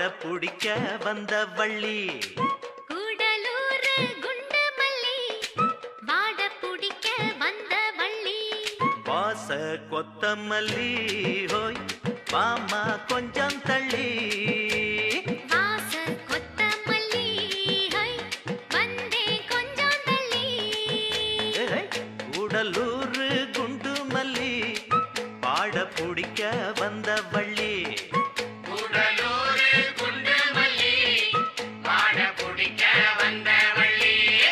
பிடிக்க வந்த வள்ளி கூடலூர் குண்டு மல்லி வாட பிடிக்க வந்த வள்ளி வாச கொத்தமல்லி ஹோய் வாமா கொஞ்சம் தள்ளி வாச கொத்தமல்லி ஹை வந்தே கொஞ்சம் தள்ளி ஏய், கூடலூர் குண்டு மல்லி பாட பிடிக்க வந்த வள்ளி உடலூரு குண்டு மல்லி வாட பிடிக்க வந்த வள்ளி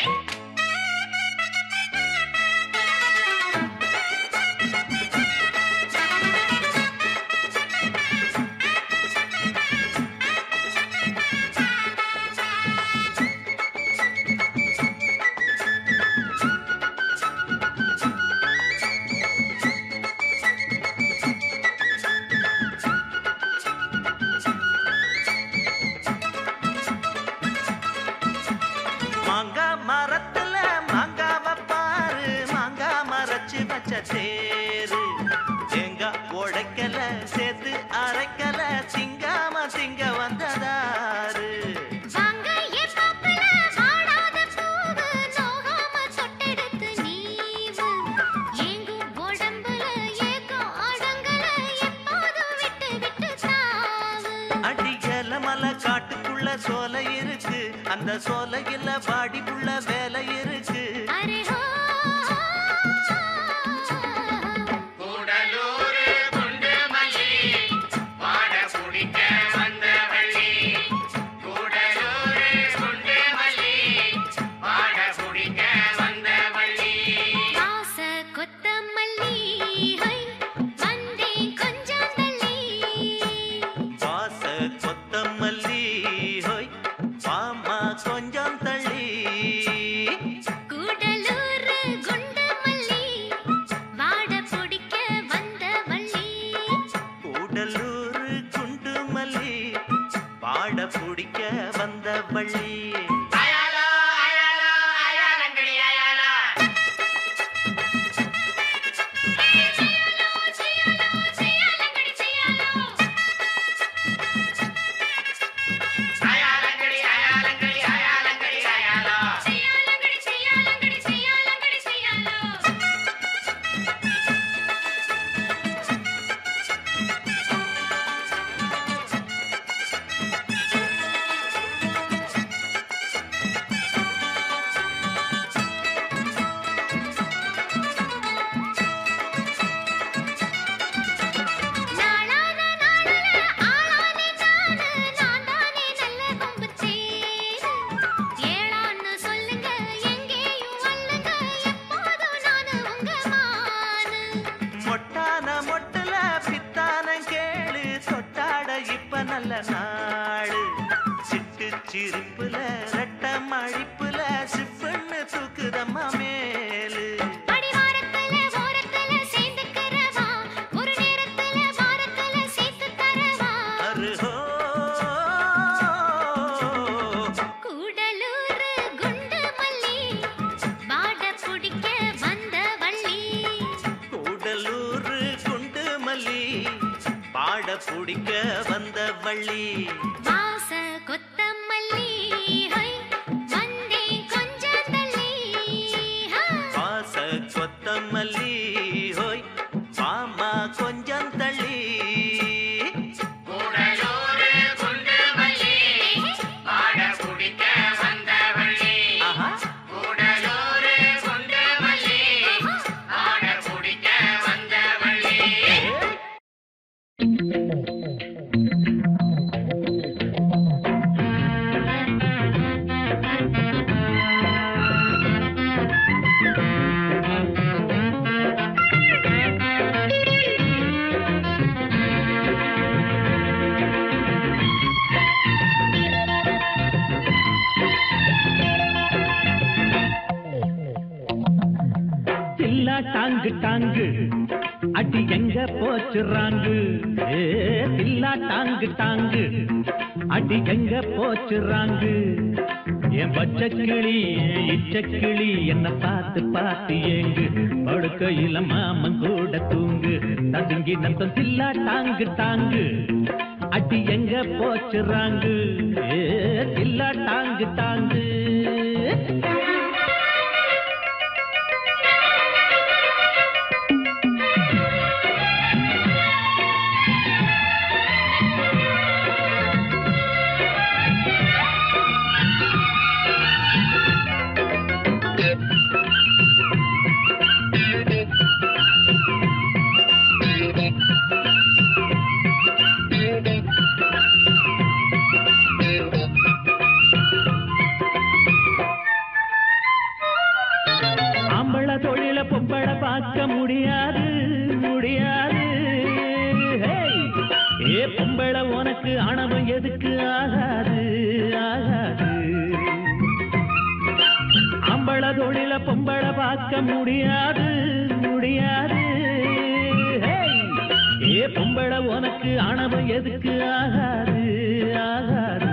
மாங்கா மரத்துல மாங்காவ பாரு மாங்கா மரச்சு வச்ச தேரு தேங்காய் உடைக்கல சேர்த்து அரைக்கல திங்காம திங்க வந்ததாரு வாங்க ஏ மாப்பிள வாடாத பூவு நோகாம தொட்டெடுத்து நீவு ஏங்கும் உடம்புல ஏக்கம் அடங்கல எப்போதும் விட்டு விட்டு தாவு அடியல மலை காட்டுக்குள்ள சோலை இருக்கு அந்த சோலையில வாடிக்குள்ள வேலை இருக்கு அரே ஹோ உடலூரு குண்டு மல்லி வாட பிடிக்க வந்த வள்ளி உடலூரு குண்டு மல்லி வாட பிடிக்க வந்த வள்ளி வாச கொத்தமல்லி ஹை வந்தே கொஞ்சம் தள்ளி வாச கொத்தமல்லி ஹோய் வாமா கொஞ்சம் தள்ளி கூடலூர் குண்டு மல்லி வாட பிடிக்க வந்த வள்ளி கூடலூர் குண்டு மல்லி பாட பிடிக்க வந்த வள்ளி அயாலா அயாலா அயாலங்கடி அயாலா அயாலங்கடி அயாலங்கடி அயாலங்கடி அயாலா நாளான நாளல ஆளானே நானு நான் தானே நல்ல கொம்பு தேரு ஏளான்னு சொல்லுங்க எங்கேயும் வல்லுங்க எப்போதும் நானு உங்க மானு மொட்டான மொட்டுல பித்தான கேளு தொட்டாட இப்ப நல்ல நாடு சிட்டு சிரிப்புல ரெட்ட மழிப்புல சிப்புன்னு தூக்குதம்மா மேலு அடிவாரத்துல ஓரத்துல சேர்ந்துக்கிறவா ஒரு நேரத்துல வாரத்துல சேர்த்து தரவா அருஹோ கூடலூர் குண்டு மல்லி வாட பிடிக்க வந்த வள்ளி கூடலூர் குண்டு மல்லி பாட பிடிக்க வந்த வள்ளி வாச கொத்தமல்லி ஹை வந்தே கொஞ்சம் தள்ளி ஹா. வாச கொத்தமல்லி ஹோய் வாமா கொஞ்சம் தள்ளி உடலூரு குண்டு மல்லி வாட பிடிக்க வந்த வள்ளி ஆஹா உடலூரு குண்டு மல்லி வாட பிடிக்க வந்த வள்ளி சில்லா டாங்கு டாங்கு அடி எங்க போச்சுறாங்கு ஏ சில்லா டாங்கு டாங்கு அடி எங்க போச்சுறாங்கு என் பச்சை கிளி என் இச்ச கிளி என்ன பார்த்து பார்த்து ஏங்கு படுக்கையில மாமன் கூட தூங்கு ததுங்கி நத்தம் சில்லா டாங்கு டாங்கு அடி எங்க போச்சுறாங்கு ஏ, தில்லா டாங்கு டாங்கு ஆம்பள தொழில பொம்பள பார்க்க முடியாது முடியாது ஹேய்! ஏ பொம்பள உனக்கு ஆணவம் எதுக்கு ஆகாது ஆகாது ஆம்பள தொழில பொம்பள பார்க்க முடியாது முடியாது ஹேய்! ஏ பொம்பள உனக்கு ஆணவம் எதுக்கு ஆகாது ஆகாது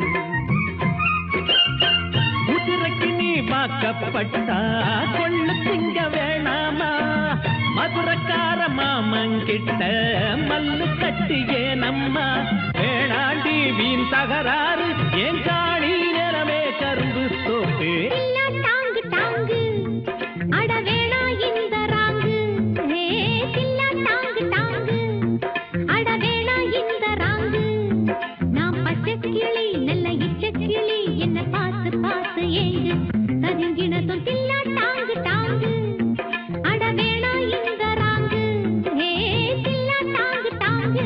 குதிரைக்கு நீ வாக்கப்பட்டா கொள்ளு திங்க வேணாமா மதுரக்கார மாமங்கிட்ட மல்லு கட்டியே நம்மா வேணாண்டி வீண் தகராறு ஏன் காணி நிறமே கரும்பு தோப்பு தில்லா டாங்கு டாங்கு அட வேணா இந்த ராங்கு ஹே தில்லா டாங்கு டாங்கு அட வேணா இந்த ராங்கு நான் பச்சை கிளி நல்ல இச்ச கிளி என்ன பார்த்து பார்த்து ஏங்கு கதுங்கினதும் தில்லா டாங்கு டாங்கு அட வேணா இந்த ராங்கு ஹே தில்லா டாங்கு டாங்கு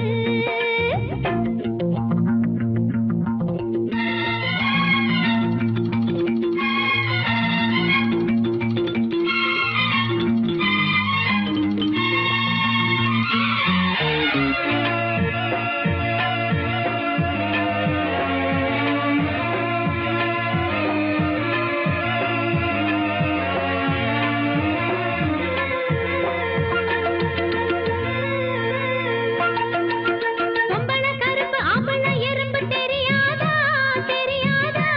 பொம்பள கரும்பு ஆம்பள எறும்பு தெரியாதா தெரியாதா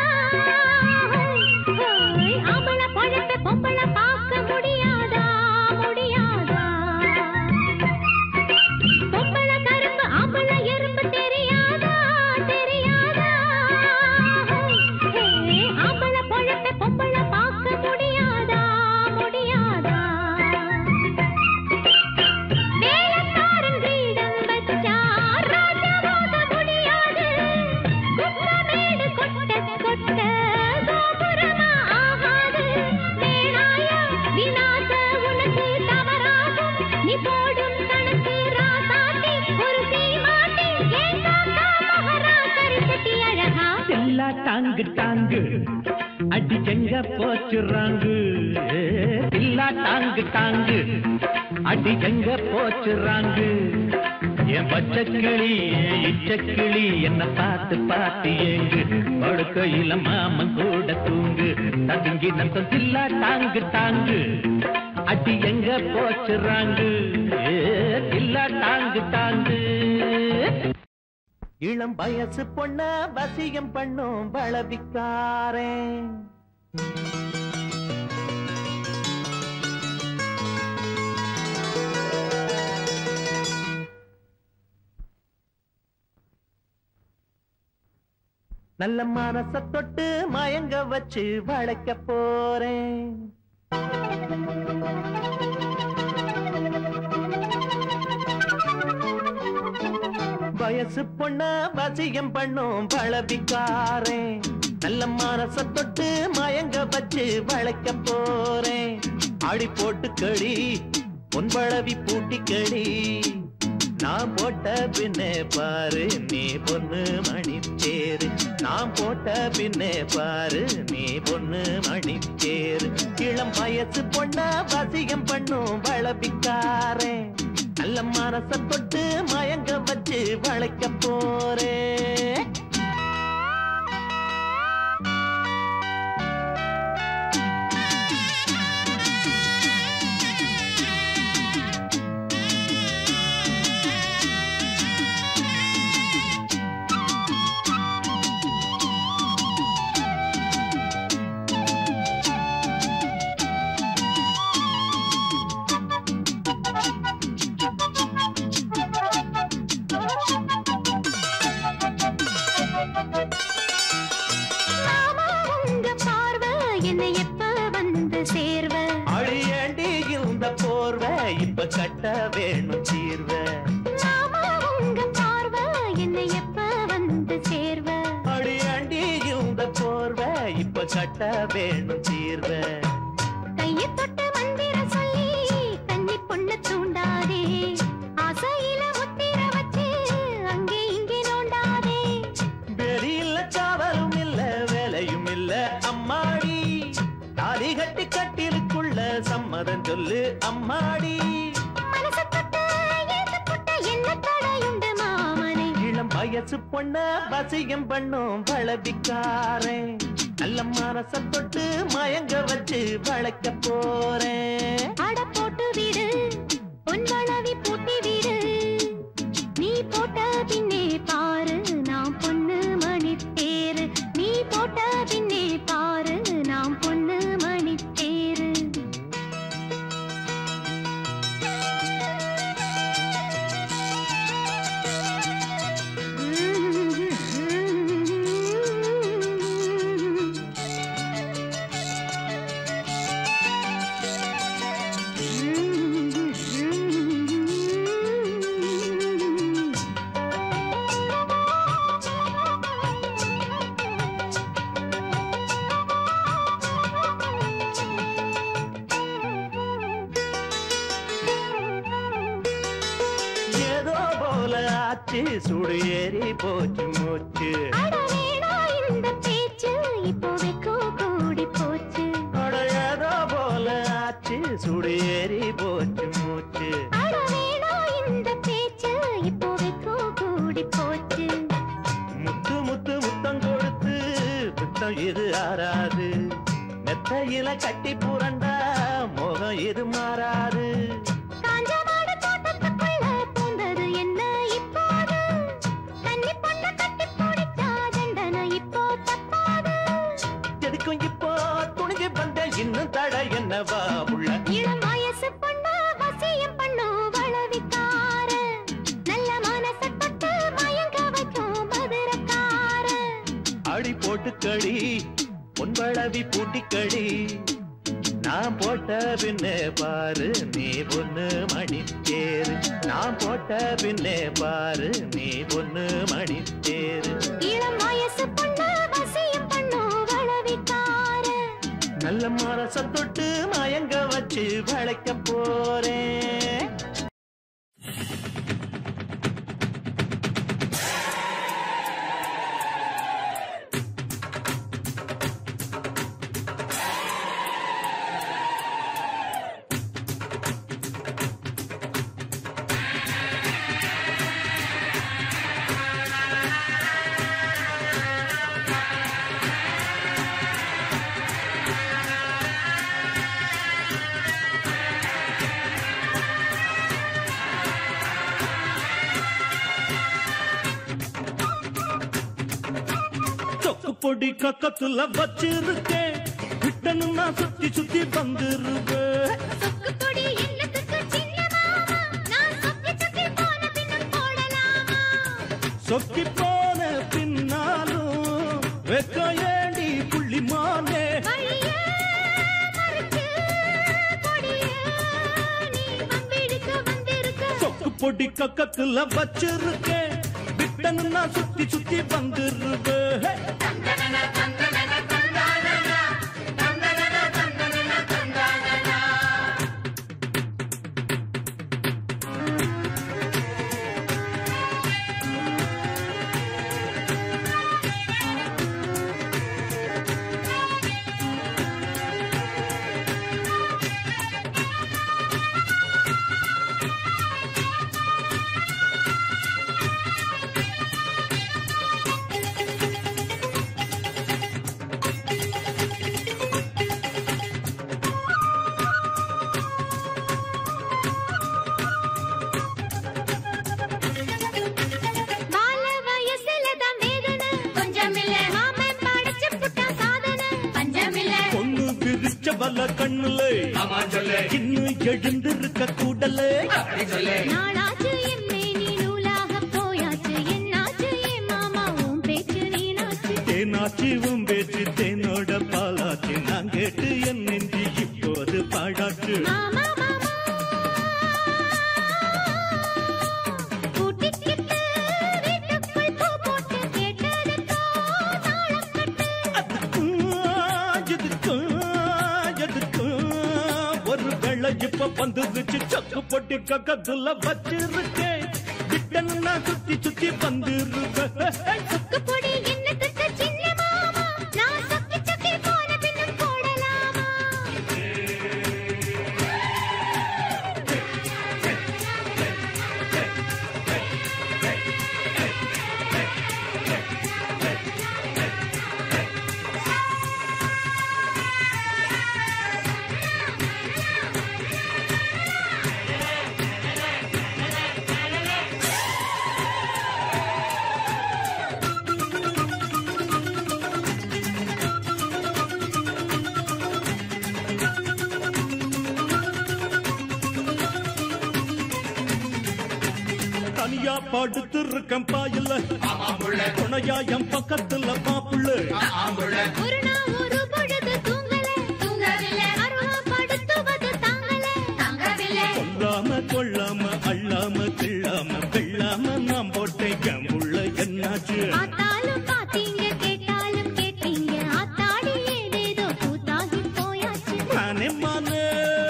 ஹோய், ஆம்பள பொழப்ப பொம்பள பார்க்க முடியாதா முடியாதா பொம்பள கரும்பு ஆம்பள எறும்பு தெரியாதா தெரியாதா ஹே, ஆம்பள பொழப்ப பொம்பள பார்க்க முடியாதா முடியாதா வேலக்காரன் கிரீடம் வச்சா ராஜாவாக முடியாது. குப்பமேடு கொட்ட கொட்ட கோபுரமா ஆகாது. வேணாயா வினாச உனக்கு தவறாகும். நீ போடும் கணக்கு ராசாத்தி ஒரு சீமாட்டி ஏன் காக்கா மகரா கருப்பட்டி அழகா எல்லா டாங்கு டாங்கு அடி எங்க போச்சுறாங்கு ஏ, தில்லா டாங்கு டாங்கு அடி எங்க போச்சுறாங்கு என் பச்சை கிளி இச்ச கிளி என்ன பார்த்து பார்த்து ஏங்கு படுக்கையில மாமன் கூட தூங்கு ததுங்கி நம்ம தில்லா டாங்கு டாங்கு அடி எங்க போச்சுறாங்கு ஏ, தில்லா டாங்கு டாங்கு இளம் வயசு பொண்ண வசியம் பண்ணும் பளவிக்காரே நல்ல மனச தொட்டு மயங்க வச்சு வளைக்க போறேன் வயசு பொண்ண வசியம் பண்ணும் பளவிக்காரே நல்ல மனச தொட்டு மயங்க வச்சு வளைக்க போறேன் ஆடி போட்டு கடி பொன்பளவி பூட்டி கடி நான் போட்ட பின்னே பாரு நீ பொண்ணு மணிச்சேரு நான் போட்ட பின்னே பாரு நீ பொண்ணு மணிச்சேரு இளம் வயசு பொண்ண வசியம் பண்ணும் வளபிக்காரே நல்ல மனச தொட்டு மயங்க வச்சு வளைக்க போறேன் மாமா உங்க பார்வை என்னை எப்ப வந்து சேர்வ அழியாண்டி இந்த போர்வை இப்ப கட்ட வேணும் தீர்வ மாமா உங்க பார்வை என்னை எப்ப வந்து சேர்வ அழியாண்டி இந்த போர்வை இப்ப கட்ட வேணும் தீர்வ கையை தொட்டு மந்திர சொல்லி கன்னி பொண்ணு தூண்டாதே ஆசையில முத்திர வச்சு அங்கே இங்கே நோண்டாதே வெறியில்ல காவலும் இல்ல வேலையும் இல்ல அம்மாடி தாலி கட்டி கட்டிலுக்குள்ள சம்மதம் சொல்லு அம்மாடி மனச தொட்டு எழுத்து புட்ட என்ன தடையுண்டு மாமனை இளம் வயசு பொண்ண வசியம் பண்ணும் வளவிக்காரன் நல்ல மனச தொட்டு மயங்க வச்சு வளைக்க போறேன் அட போட்டு விடு பொன் வளவி பூட்டி விடு நீ போட்ட பின்னே பாரு நான் பொண்ணு மணி தேரு நீ போட்ட பின்னே பாரு நான் பொண்ணு மணி தேரு ஏதோ போல ஆச்சு சுடு ஏறி போச்சு மூச்சு அட வேணா இந்த பேச்சு இப்போ வெக்கோ கூடி போச்சு அட ஏதோ போல ஆச்சு சுடு ஏறி போச்சு மூச்சு அட வேணா இந்த பேச்சு இப்போ வெக்கோ கூடி போச்சு முத்து முத்து முத்தம் கொடுத்து முத்தம் இது ஆறாது மெத்தையில கட்டி புரண்டா முகம் இது மாறாது காஞ்ச மாடு தோட்டத்துக்குள்ள பூந்தது என்ன இப்போது கன்னி பொண்ணு கட்டி பிடிச்சா தண்டனை இப்போ தப்பாது எதுக்கும் இப்போ துணிஞ்சு வந்த இன்னும் தட என்னவா உள்ள இளம் வயசு பொண்ணு வசியம் பண்ணு வளவிக்கார நல்ல மனச தொட்டு மயங்க வைக்கும் மதுரக்கார அடி போட்டு கடி பொன்பளவி பூட்டி கடி நான் போட்ட பின்னே பாரு நீ பொண்ணு மணி தேரு நான் போட்ட பின்னே பாரு நீ பொண்ணு மணி தேரு இளம் வயசு பொண்ணு வசியம் பண்ணு வளவிக்கார நல்ல மனச தொட்டு மயங்க வச்சு வளைக்க போறேன் சொக்கு பொடி கக்கத்துல வச்சிருக்கேன் விட்டணும்னா சுத்தி சுத்தி வந்துருவேன் சொக்கு பொடி என்னத்துக்கு சின்ன மாமா நான் சொக்கி சொக்கி போன பின்னும் போடலாமா சொக்கி போன பின்னாலும் வெக்க ஏண்டி புள்ளிமானே வழியே மறுத்து கொடியே நீ வம்பிழுக்க வந்திருக்க சொக்கு பொடி கக்கத்துல வச்சிருக்கேன் விட்டணும்னா சுத்தி சுத்தி வந்துருவேன் பால வயசுல தான் வேதனை கொஞ்சமில்ல மாமன் படைச்சு புட்டா சாதனை பஞ்சமில்ல பொண்ணு விரிச்ச வல கண்ணுல இன்னும் எழுந்திருக்க கூடலே நாளாச்சு எம்மே நீ நூலாக போயாச்சு என்னாச்சு என் மாமா உன் பேச்சு நீனா தேனாச்சி உன் பேச்சு தேனோட பாலாச்சு நான் கேட்டு என் நெஞ்சு இப்போது பாடாச்சு மாமா மாமா கூட்டிக்கிட்டு வீட்டுக்குள் பூ போட்டு கேட்டதுக்கோ தாளம் கட்டு எதுக்கும் எதுக்கும் ஒரு வேளை இப்ப வந்துருச்சு சக்கு பொட்டி கக்கத்துல வச்சிருக்கேன் கிட்டன்னா சுத்தி சுத்தி வந்துருவேன் சொக்கு பொடி என்னத்துக்கு சின்ன மாமா நான் சொக்கி சொக்கி போன பின்னும் போடலாமா தனியா படுத்து இருக்கேன் பாயில துணையா என் பக்கத்துல பாப்புள்ள ஒரு நாள் ஒரு பொழுது தூங்கல தூங்கவில்லை அருவப்படுத்துவது தாங்கல தாங்கவில்லை கொல்லாம கொள்ளாம அள்ளாம கிள்ளாம வெள்ளாம நான் போட்டேன் கம்புள்ள என்னாச்சு பார்த்தாலும் பார்த்தீங்க கேட்டாலும் கேட்டீங்க ஆத்தாடி ஏதேதோ கூத்தாகி போயாச்சு மானே மானே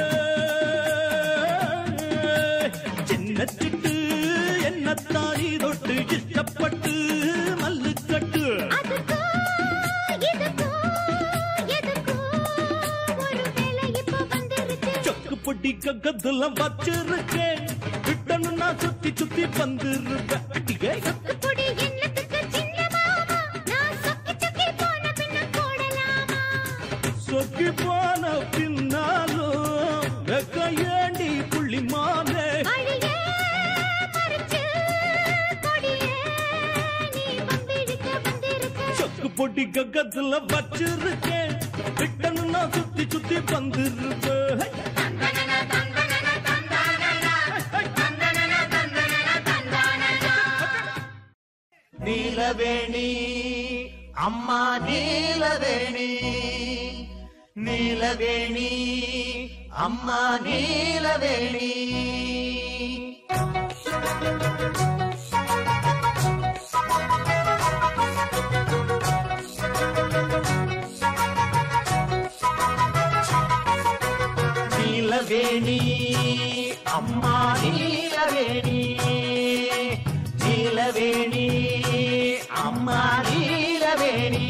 சின்ன சிட்டு என்ன தாடி தொட்டு இஷ்டப்பட்டு மல்லு கட்டு அதுக்கோ இதுக்கோ எதுக்கோ ஒரு வேலை இப்ப வந்துருச்சு சொக்கு பொட்டி கக்கத்துல வச்சிருக்கேன் விட்டணும்னா சுத்தி சுத்தி வந்துருவேன் அடியே. சொக்கு பொடி என்னத்துக்கு சின்ன மாமா நான் சொக்கி சொக்கி போன பின்ன போடலாமா சொக்கி போன பின்னாலும் வெக்க ஏண்டி புள்ளிமானே அழியே மறிச்சு கொடியே நீ வம்பிழுக்க வந்திருக்க சொக்கு பொட்டி கக்கத்துல வச்சிருக்கேன் விட்டணும்னா சுத்தி சுத்தி வந்துருவேன் நீலவேணி அம்மா நீலவேணி நீலவேணி அம்மா நீலவேணி நீலவேணி அம்மா நீலவேணி நீலவேணி அம்மா நீலவேணி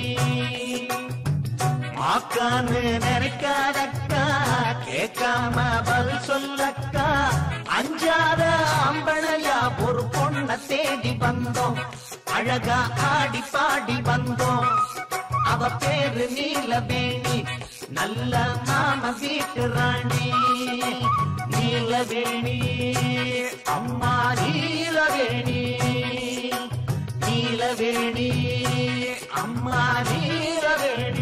மாக்கான்னு நினைக்காதக்கா கேட்காம பதில் சொல்லக்கா அஞ்சாத அம்பளையா ஒரு பொண்ண தேடி வந்தோம் அழகா ஆடி பாடி வந்தோம் அவ பேரு நீலவேணி நல்ல மாம வீட்டு ராணி நீலவேணி அம்மா நீலவேணி நீலவேணி அம்மா நீலவேணி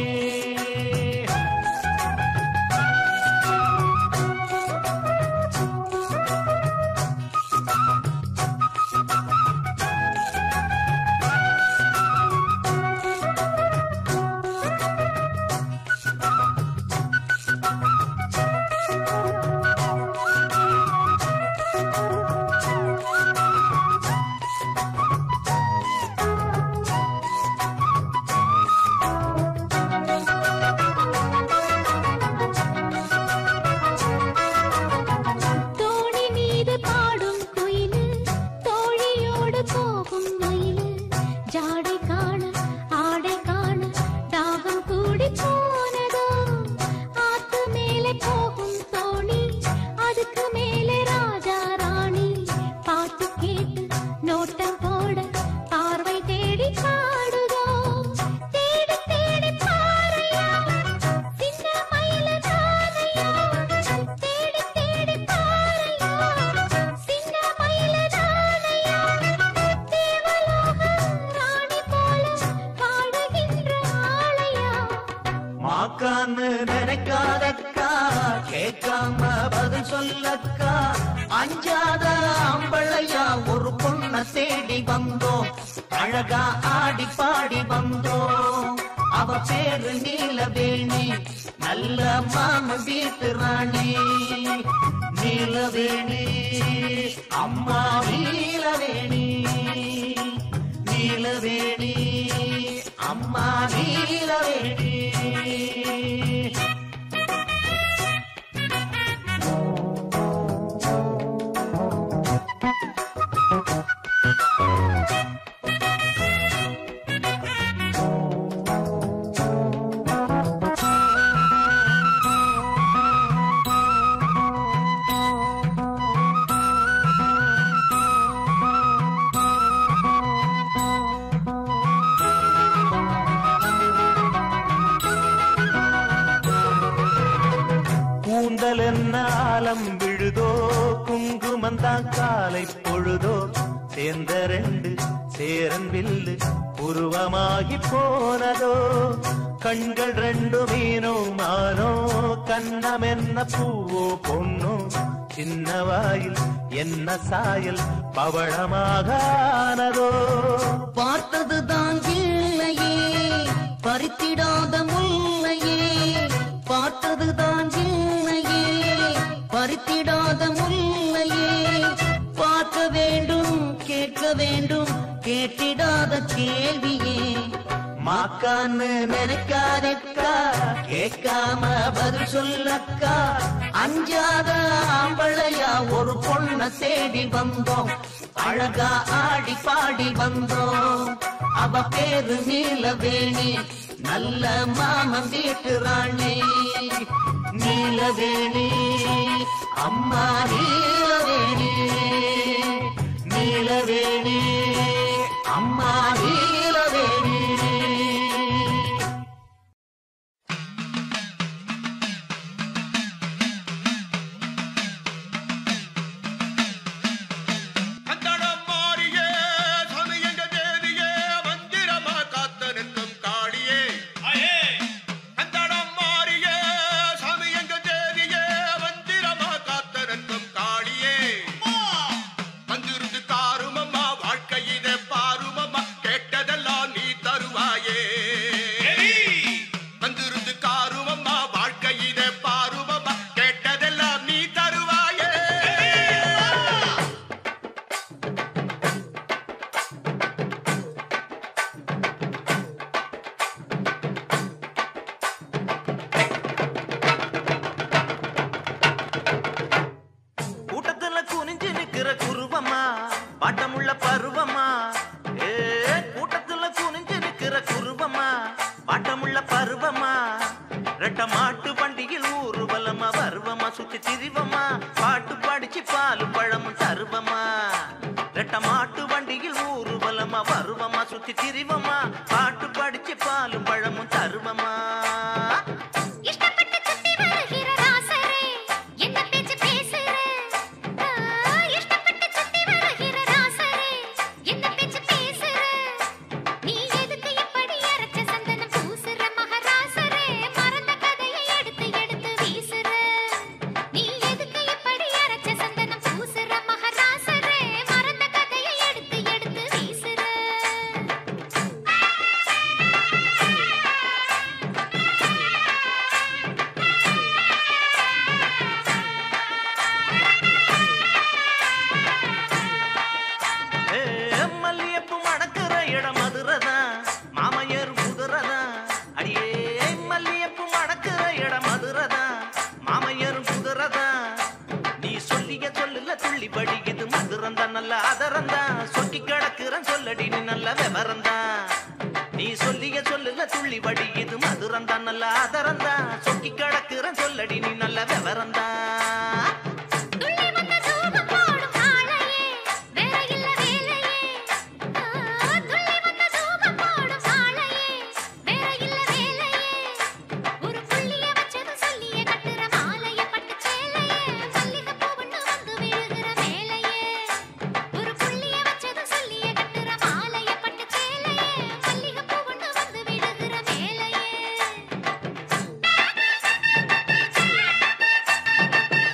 தோணி மீது பாடும் குயிலு தோழியோடு போகும் மயிலு ஜாடை காண ஆடை காண தாகம் கூடி போனதோ ஆத்து மேலே போகும் தோணி அதுக்கு மேலே ராஜா ராணி பாட்டு கேட்டு நோட்டம் போட பார்வை தேடி பாடுதோ தேடி தேடி பாறையா சின்ன மயில தானையா தேடி தேடி பாறையா சின்ன மயில தானையா தேவலோக ராணி போல பாடுகின்ற ஆளையா மாக்கான்னு நினைக்காதக்கா கேட்காம பதில் சொல்லக்கா அஞ்சாத அம்பளையா ஒரு பொண்ண தேடி வந்தோம் அழகா ஆடி பாடி வந்தோம் அவ பேரு நீலவேணி நல்ல மாம வீட்டு ராணி நீலவேணி அம்மா நீலவேணி நீலவேணி அம்மா நீலவேணி கூந்தல் என்ன ஆலம் விழுதோ குங்குமந்தான் காலை பொழுதோ சேர்ந்த ரெண்டு சேரன் வில்லு உருவமாகி போனதோ கண்கள் ரெண்டு மீனோ மானோ கண்ணம் என்ன பூவோ பொன்னோ சின்ன வாயில் என்ன சாயல் பவளமாக ஆனதோ பார்த்தது தான் இல்லையே பறித்திடாத முல்லையே பார்த்தது தான் இல்லையே பறித்திடாத முல்லையே பார்க்க வேண்டும் கேட்க வேண்டும் கேட்டிடாத கேள்வியே மாக்கான்னு நினைக்காதக்கா கேட்காம பதில் சொல்லக்கா அஞ்சாத ஆம்பளையா ஒரு பொண்ண தேடி வந்தோம் அழகா ஆடி பாடி வந்தோம் அவ பேரு நீலவேணி நல்ல மாமன் வீட்டு ராணி நீலவேணி அம்மா நீலவேணி நீலவேணி அம்மா நீலவேணி அந்தடம் மாறியே சமயங்க தேவியே மந்திரமா காத்து நிற்கும் காளியே அந்தடம் மாறியே சமயங்க தேவியே மந்திரமா காத்து நிற்கும் காளியே வந்திருந்து தாருமம்மா வாழ்க்கையிலே பாருமம்மா கேட்டதெல்லாம் நீ தருவாயே வந்திருந்து காருமம்மா வாழ்க்கையிலே பாருமம்மா கேட்டதெல்லாம் நீ தருவாயே கூட்டத்துல குனிஞ்சு நிக்கிற குருவமா பாட்டமுள்ள பருவமா ஏ கூட்டத்துல குனிஞ்சு நிக்கிற குருவமா பாட்டமுள்ள பருவமா ரெட்ட மாட்டு வண்டியில் ஊர்வலமா வருவமா சுத்தி திரிவமா பாட்டு படிச்சு பாலும் பழமும் தருவமா ரெட்ட மாட்டு வண்டியில் ஊர்வலமா வருவமா சுத்தி திரிவமா பாட்டு படிச்சு பாலும் பழமும் தருவமா இஷ்டப்பட்டு சுத்தி வருகிற ராசரே என்ன பேச்சு பேசுற ஆ, இஷ்டப்பட்டு சுத்தி வருகிற ராசரே என்ன பேச்சு பேசுற நீ எதுக்கு இப்படி அரைச்ச சந்தனம் பூசுற மகராசரே மறந்த கதையை எடுத்து எடுத்து வீசுற நீ எதுக்கு இப்படி அரைச்ச சந்தனம் பூசுற மகராசரே மறந்த கதையை எடுத்து எடுத்து வீசுற ஏ, மல்லியப்பூ மணக்கிற இடம் மதுரதான் மாமையர் குதிரதான் அடியே மல்லியப்பூ மணக்கிற இடம் மதுரதான் மாமையர் குதிரதான் நீ சொல்லிய சொல்லுல துள்ளி படிக்குது மதுரந்தான் நல்ல அதரந்தான் சொக்கி கிடக்குறன் சொல்லடி நீ நல்ல விவரந்தான் நீ சொல்லிய சொல்லுல துள்ளி படிக்குது மதுரந்தான் நல்ல அதரந்தான் சொக்கி கிடக்குறன் சொல்லடி நீ நல்ல விவரந்தான் துள்ளி வந்து தூபம் போடும் ஆளையே வேற இல்ல வேலையே ஆ, துள்ளி வந்து தூபம் போடும் ஆளையே வேற இல்ல வேலையே ஒரு புள்ளிய வச்சது சொல்லிய கட்டுற மாலைய பட்டு சேலையே மல்லிகை பூவுன்னு வந்து விழுகிற மேலையே ஒரு புள்ளிய வச்சது சொல்லிய கட்டுற மாலைய பட்டு சேலையே மல்லிகை பூவுன்னு வந்து விழுகிற மேலையே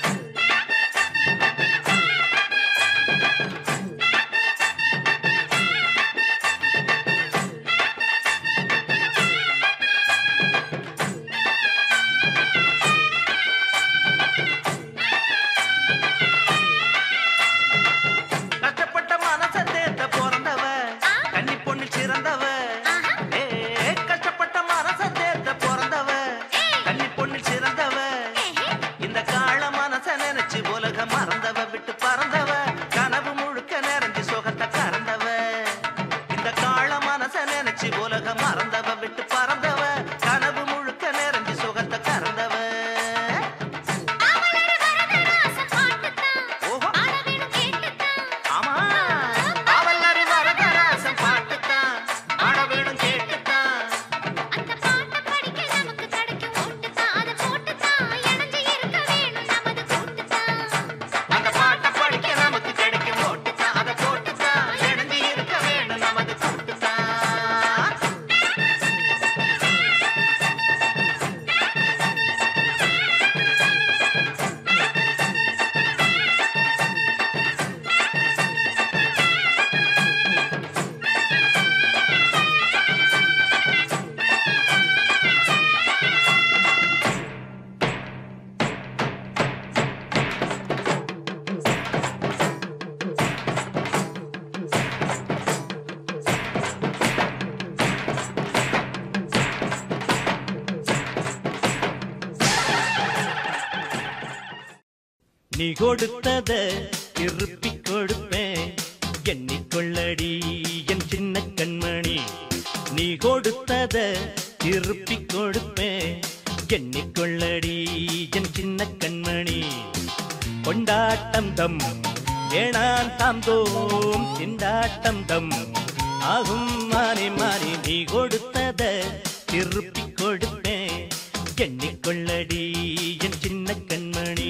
நீ கொடுத்தத திருப்பிக் கொடுப்பேன் எண்ணிக்கொள்ளடி என் சின்ன கண்மணி நீ கொடுத்தத திருப்பிக் கொடுப்பேன் எண்ணிக்கொள்ளடி என் சின்ன கண்மணி கொண்டாட்டம் தம் வேணான் தாம் தோம் திண்டாட்டம் தம் ஆகும் மாறி மாறி நீ கொடுத்தத திருப்பிக் கொடுப்பேன் எண்ணிக்கொள்ளடி என் சின்ன கண்மணி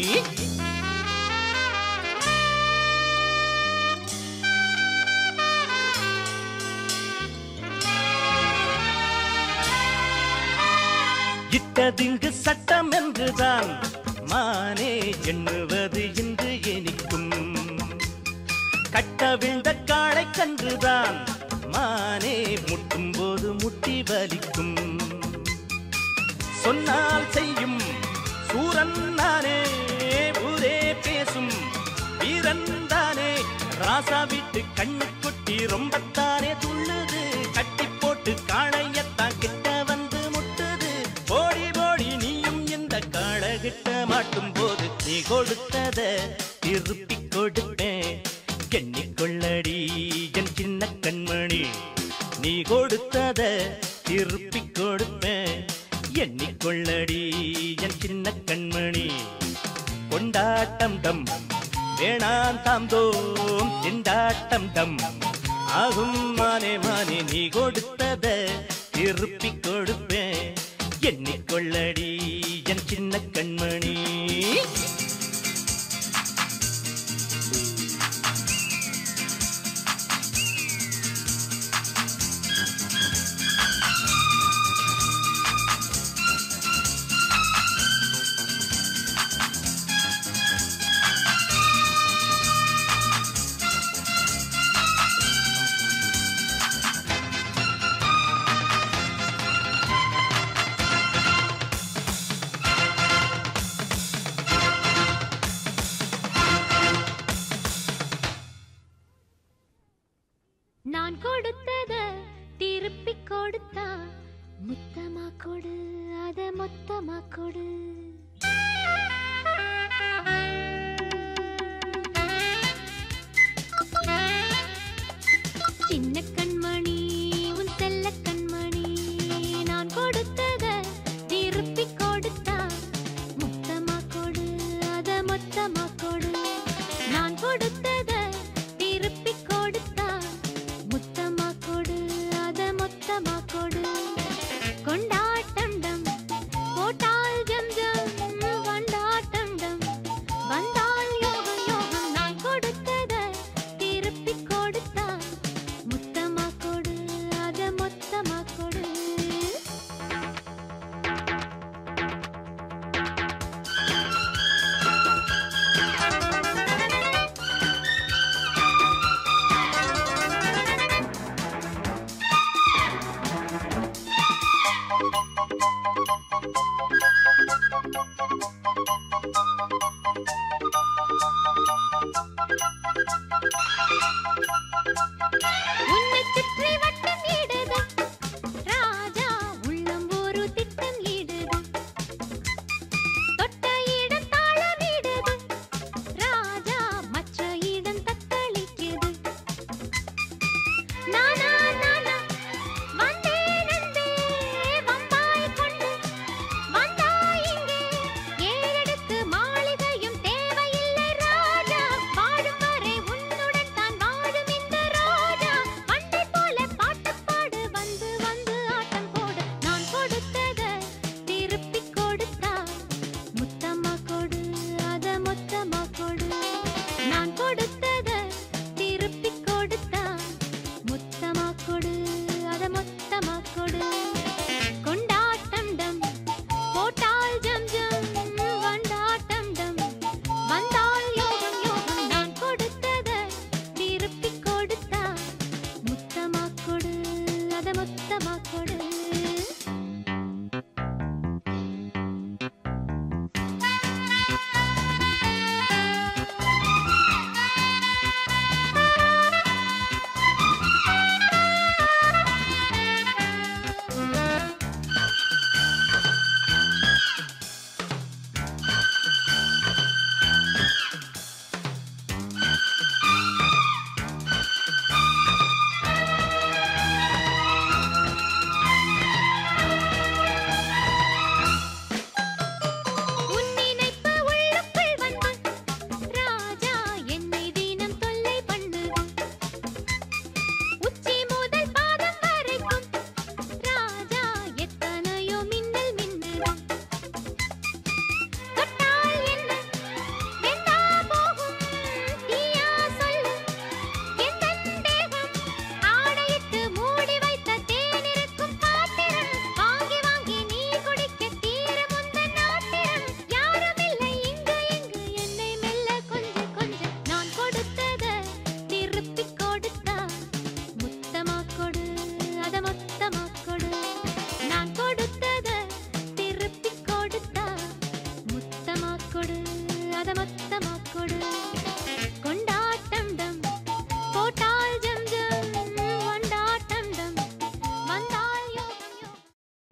இட்டதிங்கு சட்டம் என்றுதான் மானே எண்ணுவது இன்று இனிக்கும் கட்டவிழ்ந்த காளை கன்றுதான் மானே முட்டும் போது முட்டி வலிக்கும் சொன்னால் செய்யும் சூரன் நானே ஊரே பேசும் வீரன் தானே ராசா வீட்டு கண்ணு குட்டி ரொம்பத்தானே துள்ளுது கட்டி போட்டு காளையத்தான் கிட்ட வந்து முட்டுது ஓடி ஓடி நீயும் இந்த காளகிட்ட மாட்டும் போது நீ கொடுத்தத திருப்பி கொடுப்பேன் எண்ணிக்கொள்ளடி என் சின்ன கண்மணி நீ கொடுத்தத திருப்பி கொடுப்பேன் எண்ணிக்கொள்ளடி என் சின்ன கண்மணி கொண்டாட்டம் டம் வேணாம் தாம் தோம் திண்டாட்டம் டம் ஆகும் மானே மானே நீ கொடுத்தத திருப்பி கொடுப்பேன் எண்ணிக்கொள்ளடி என் சின்ன கண்மணி நான் கொடுத்தத திருப்பி கொடுத்தா முத்தமா கொடு அத மொத்தமா கொடு சின்ன கண்மணி உன் செல்ல கண்மணி நான் கொடுத்தத திருப்பி கொடுத்தா முத்தமா கொடு அத மொத்தமா கொடு நான் கொடுத்தத திருப்பி கொடுத்தா முத்தமா கொடு அத மொத்தமா கொடு கொண்டாட்டம் டம் போட்டால் ஜம் ஜம் வண்டாட்டம் டம் வந்தால் யோகம் யோகம் நான் கொடுத்தத திருப்பி கொடுத்தா முத்தமா கொடு அத மொத்தமா கொடு உன்னை சுற்றி வட்டம் இடுது ராஜா உள்ளம் ஒரு திட்டம் இடுது தொட்ட இடம் தாளமிடுது ராஜா மற்ற இடம் தத்தளிக்குது நானா நானா வந்தேன் அன்பே வந்தாய் கொண்டு வந்தாய் இங்கே ஏழடுக்கு மாளிகையும் தேவையில்லை ராஜா வாழும் வரை உன்னுடன் தான் வாழும் இந்த ரோஜா பண்டை போல பாட்டு பாடு வந்து வந்து ஆட்டம் போடு நான் கொடுத்தத திருப்பி கொடுத்தா முத்தமா கொடு அத மொத்தமா கொடு நான் கொடுத்தத திருப்பி கொடுத்தா முத்தமா கொடு அத மொத்தமா கொடு கொண்டாட்டம் டம் போட்டால் ஜம் ஜம் வண்டாட்டம் டம் வந்தால் யோகம் யோகம் நான் கொடுத்தத திருப்பி கொடுத்தா முத்தமா கொடு அத மொத்தமா கொடு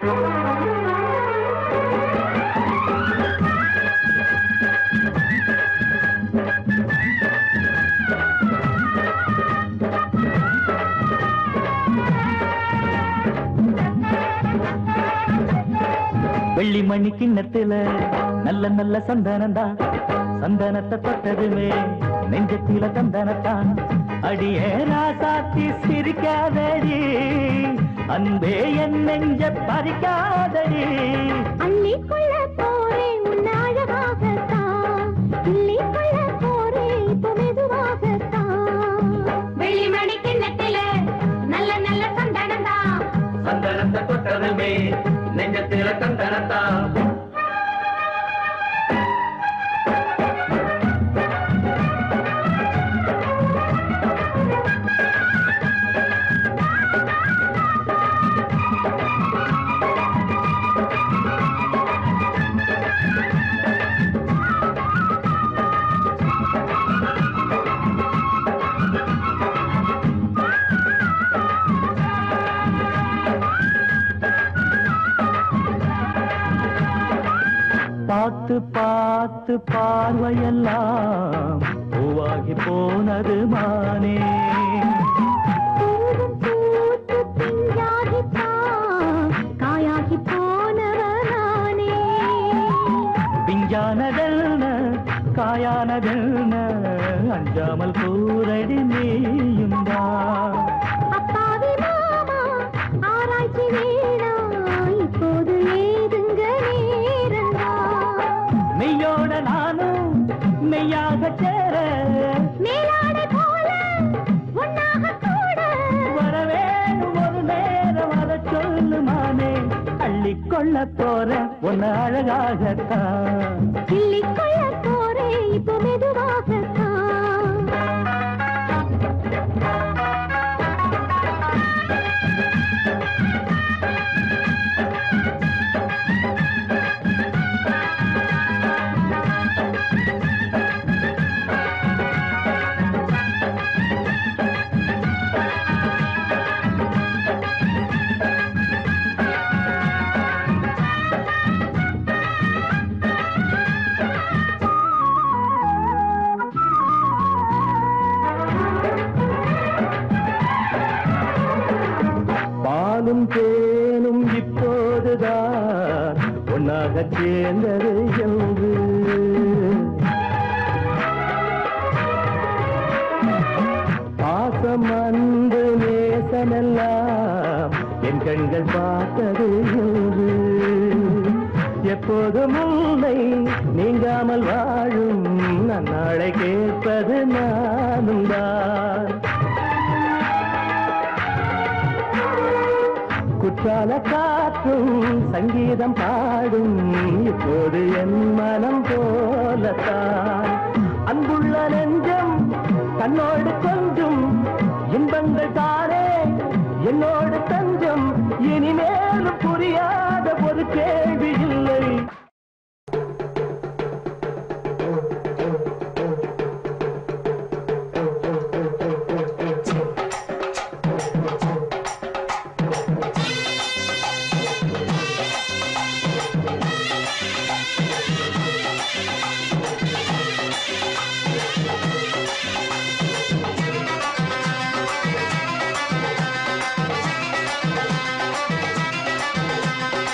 வெள்ளி மணி கிண்ணத்துல நல்ல நல்ல சந்தனந்தா சந்தனத்தை தொட்டதுமே நெஞ்சத்தில தந்தனத்தான் அடியே ராசாத்தி சிரிக்காதடி அன்பே என் நெஞ்ச பறிக்காதடி அள்ளிக்கொள்ள போறேன் உன் அழகாகத்தான் கிள்ளிக்கொள்ள போறேன் இப்போ மெதுவாகத்தான் வெள்ளிமணி கிண்ணத்தில நல்ல நல்ல சந்தனம் தான் சந்தனத்தை தொட்டதுமே நெஞ்சத்தில தந்தனத்தான் பார்த்து பார்த்து பார்வையெல்லாம் பூவாகி போனது மானே பூவும் பூத்து பிஞ்சாகித்தான் காயாகி போனவனானே பிஞ்சானதென்ன காயானதென்ன அஞ்சாமல் கூரடி நீயும் தான் அப்பாவி மாமா ஆராய்ச்சி வேணாம் இப்போது ஏதுங்க நேரந்தா மெய்யோட நானும் மெய்யாக சேர மேலாடை போல ஒன்னாக கூட வரவேணும் ஒரு நேரம் அதை சொல்லுமானே அள்ளிக்கொள்ள போற ஒன்னு அழகாகத்தான் கிள்ளிக்கொள்ள போறேன் இப்போ மெதுவாகத்தான் பாலும் தேனும் இப்போதுதான் ஒன்னாக சேர்ந்தது என்று பாசம் அன்பு நேசமெல்லாம் என் கண்கள் பார்த்தது என்று எப்போதும் உன்னை நீங்காமல் வாழும் நன்னாளை கேட்பது நானும் தான் குற்றால காற்றும் சங்கீதம் பாடும் இப்போது என் மனம் போலத்தான் அன்புள்ள நெஞ்சம் தன்னோடு கொஞ்சம் இன்பங்கள் தானே என்னோடு தஞ்சம் இனிமேலும் புரியாத ஒரு கேள்வி இல்லை ஆ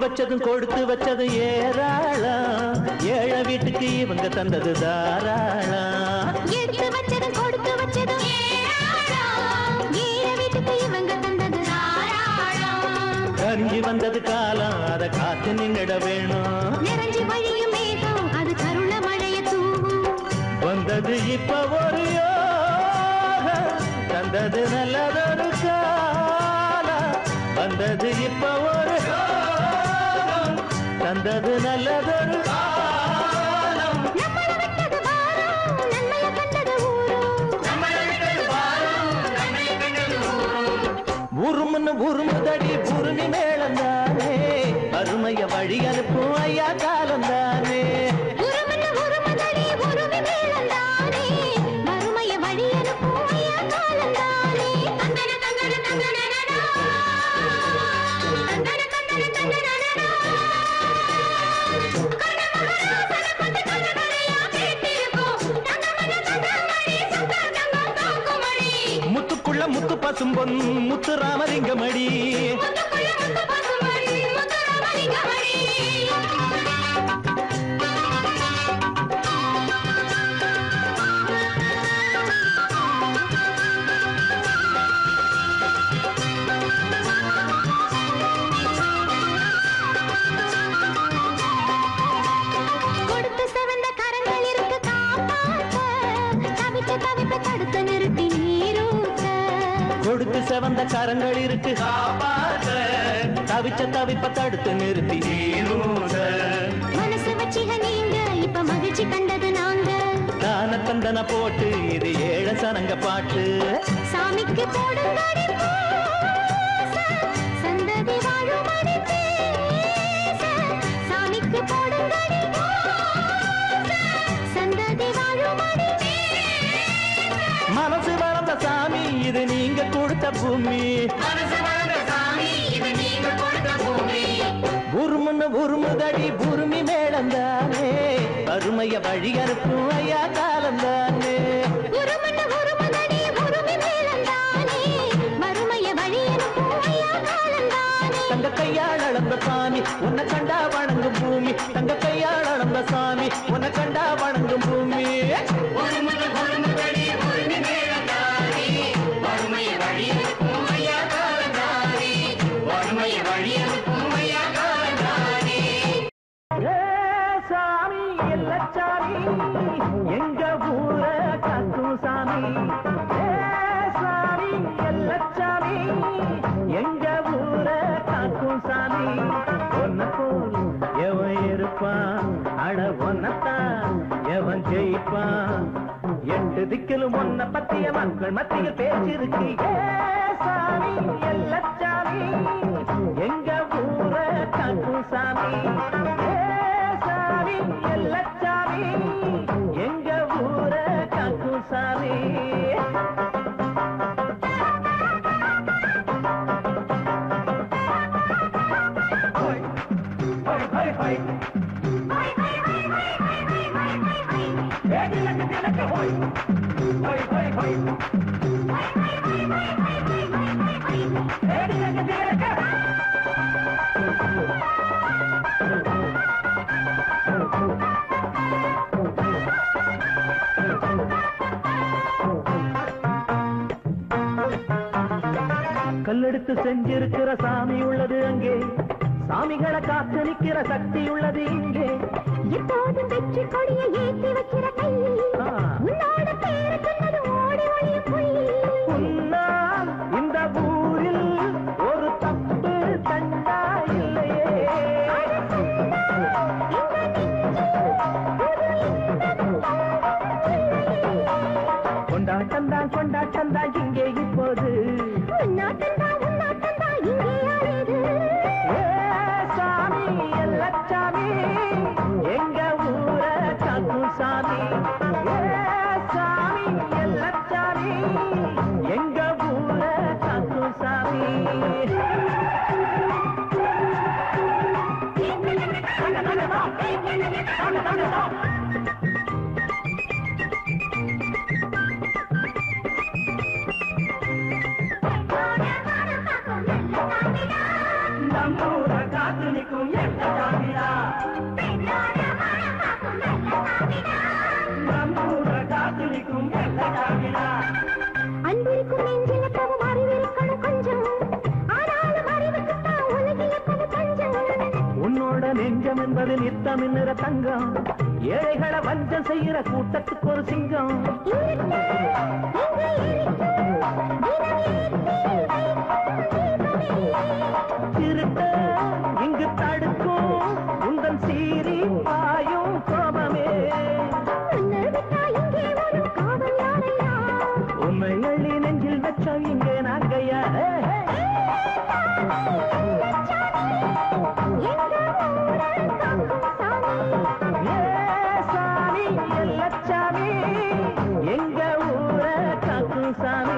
வச்சதும் கொடுத்து வச்சதும் ஏராளம் ஏழை வீட்டுக்கு இவங்க தந்தது தாராளம் எடுத்து வச்சதும் கொடுத்து வச்சதும் ஏராளம். ஏழை வீட்டுக்கு இவங்க தந்தது தாராளம். கரிஞ்சு வந்தது காலம் அதை காத்து நின்னுட வேணும் நிறைஞ்சு வழியும் மேகம் அது கருண மழைய தூவும் வந்தது இப்ப ஒரு யோகம் தந்தது நல்லதொரு காலம் வந்தது இப்ப ஒரு யோகம் தந்தது நல்லதொரு காலம் நம்மள விட்டது வாரம் நன்மைய கண்டது ஊரும் உருமுன்னு உருமுதடி உருமி மேளந்தானே அருமைய வழி அனுப்பும் ஐயா காலந்தானே உருமன உருமதடி உருவி மேளந்தானே மறுமைய வழி அனுப்பும் ஐயா காலந்தானே தந்தன தந்தன தந்தனடா தந்தன தந்தன தந்தனடா கண்ணமகராசன கொண்டு கண்ணகரையா கேட்டிருக்கோம் தங்கமன தங்கமணி சத்தம் தங்கம் தாங்குமணி முத்துக்குள்ள முத்து பசும்பொன் முத்து ராமலிங்கமடி முத்துக்குள்ள முத்து பசுமணி முத்துராமலிங்கமணி கொடுத்து செவந்த கரங்கள் இருக்கு காப்பாற்ற தவிச்ச தவிப்ப தடுத்து நிறுத்தி நீரூற்ற கொடுத்து செவந்த கரங்கள் இருக்கு காப்பாத்த தவிச்ச தவிப்ப தடுத்து நிறுத்தி நீரூத மனசு வச்சிக நீங்க இப்ப மகிழ்ச்சி கண்டது நாங்க தான தந்தன போட்டு இது ஏழ சனங்க பாட்டு சாமிக்கு போடுங்கடி பூச, சந்ததி வாழுமடி பேச. சாமிக்கு போடுங்கடி பூச, சந்ததி வாழுமடி பேச. மனசு வளர்ந்த சாமி இது நீங்க கொடுத்த பூமி உருமுன்னு உருமுதடி உருமி மேளந்தானே அருமைய வழி அனுப்பும் ஐயா காலந்தானே உருமன உருமதடி உருமி மேளந்தானே மறுமைய வழி அனுப்பும் ஐயா காலந்தானே தங்க கையால் அளந்த சாமி உன்னை கண்டா வணங்கும் பூமி தங்க கையால் அளந்த சாமி உன்னை கண்டா வணங்கும் பூமி ஏ சாமி எல்லச்சாமி எங்க ஊர காக்கும் சாமி ஏ சாமி எல்லச்சாமி எங்க ஊர காக்கும் சாமி ஒன்ன போல் எவன் இருப்பான் அட ஒன்னத்தான் எவன் ஜெயிப்பான் எட்டு திக்கிலும் ஒன்ன பத்திய மக்கள் மத்தியில் பேச்சிருக்கு ஏ சாமி எல்லச்சாமி எங்க ஊர காக்கும் சாமி ஏ சாமி எல்லச்சாமி எங்க ஊர காக்கும் சாமி கல்லெடுத்து செஞ்சிருக்கிற சாமி உள்ளது அங்கே சாமிகளை காத்து நிக்கிற சக்தி உள்ளது இங்கே எப்போதும் வெற்றி கொடியை ஏத்தி வைக்கிற கையில் ஆ. உன்னோட பேரு சொன்னது ஓடி ஒளிய பொய் உன்னால் இந்த ஊரில் ஒரு தப்பு கண்டா இல்லையே கொண்டாட்டம் தான் கொண்டாட்டம் தான் இங்கே இப்போது உன்னாட்டந்தா உன்னாட்டந்தா இங்கே ஆடுது ஏ சாமி எல்லச்சாமி எங்க ஊர காக்கும் சாமி ஏ சாமி நெஞ்சம் என்பது நித்தம் நிற தங்கம் ஏழைகளை வஞ்சம் செய்யற கூட்டத்துக்கு ஒரு சிங்கம் திருட்ட இங்கு தடுக்கும் உந்தன் சீறி பாயும் கோபமே உண்மை அள்ளி நெஞ்சில் வச்சோம் இங்கே நாங்கையா ஹே, ஹே. ஏ சாமி எல்லச்சாமி எங்க ஊர காக்கும் சாமி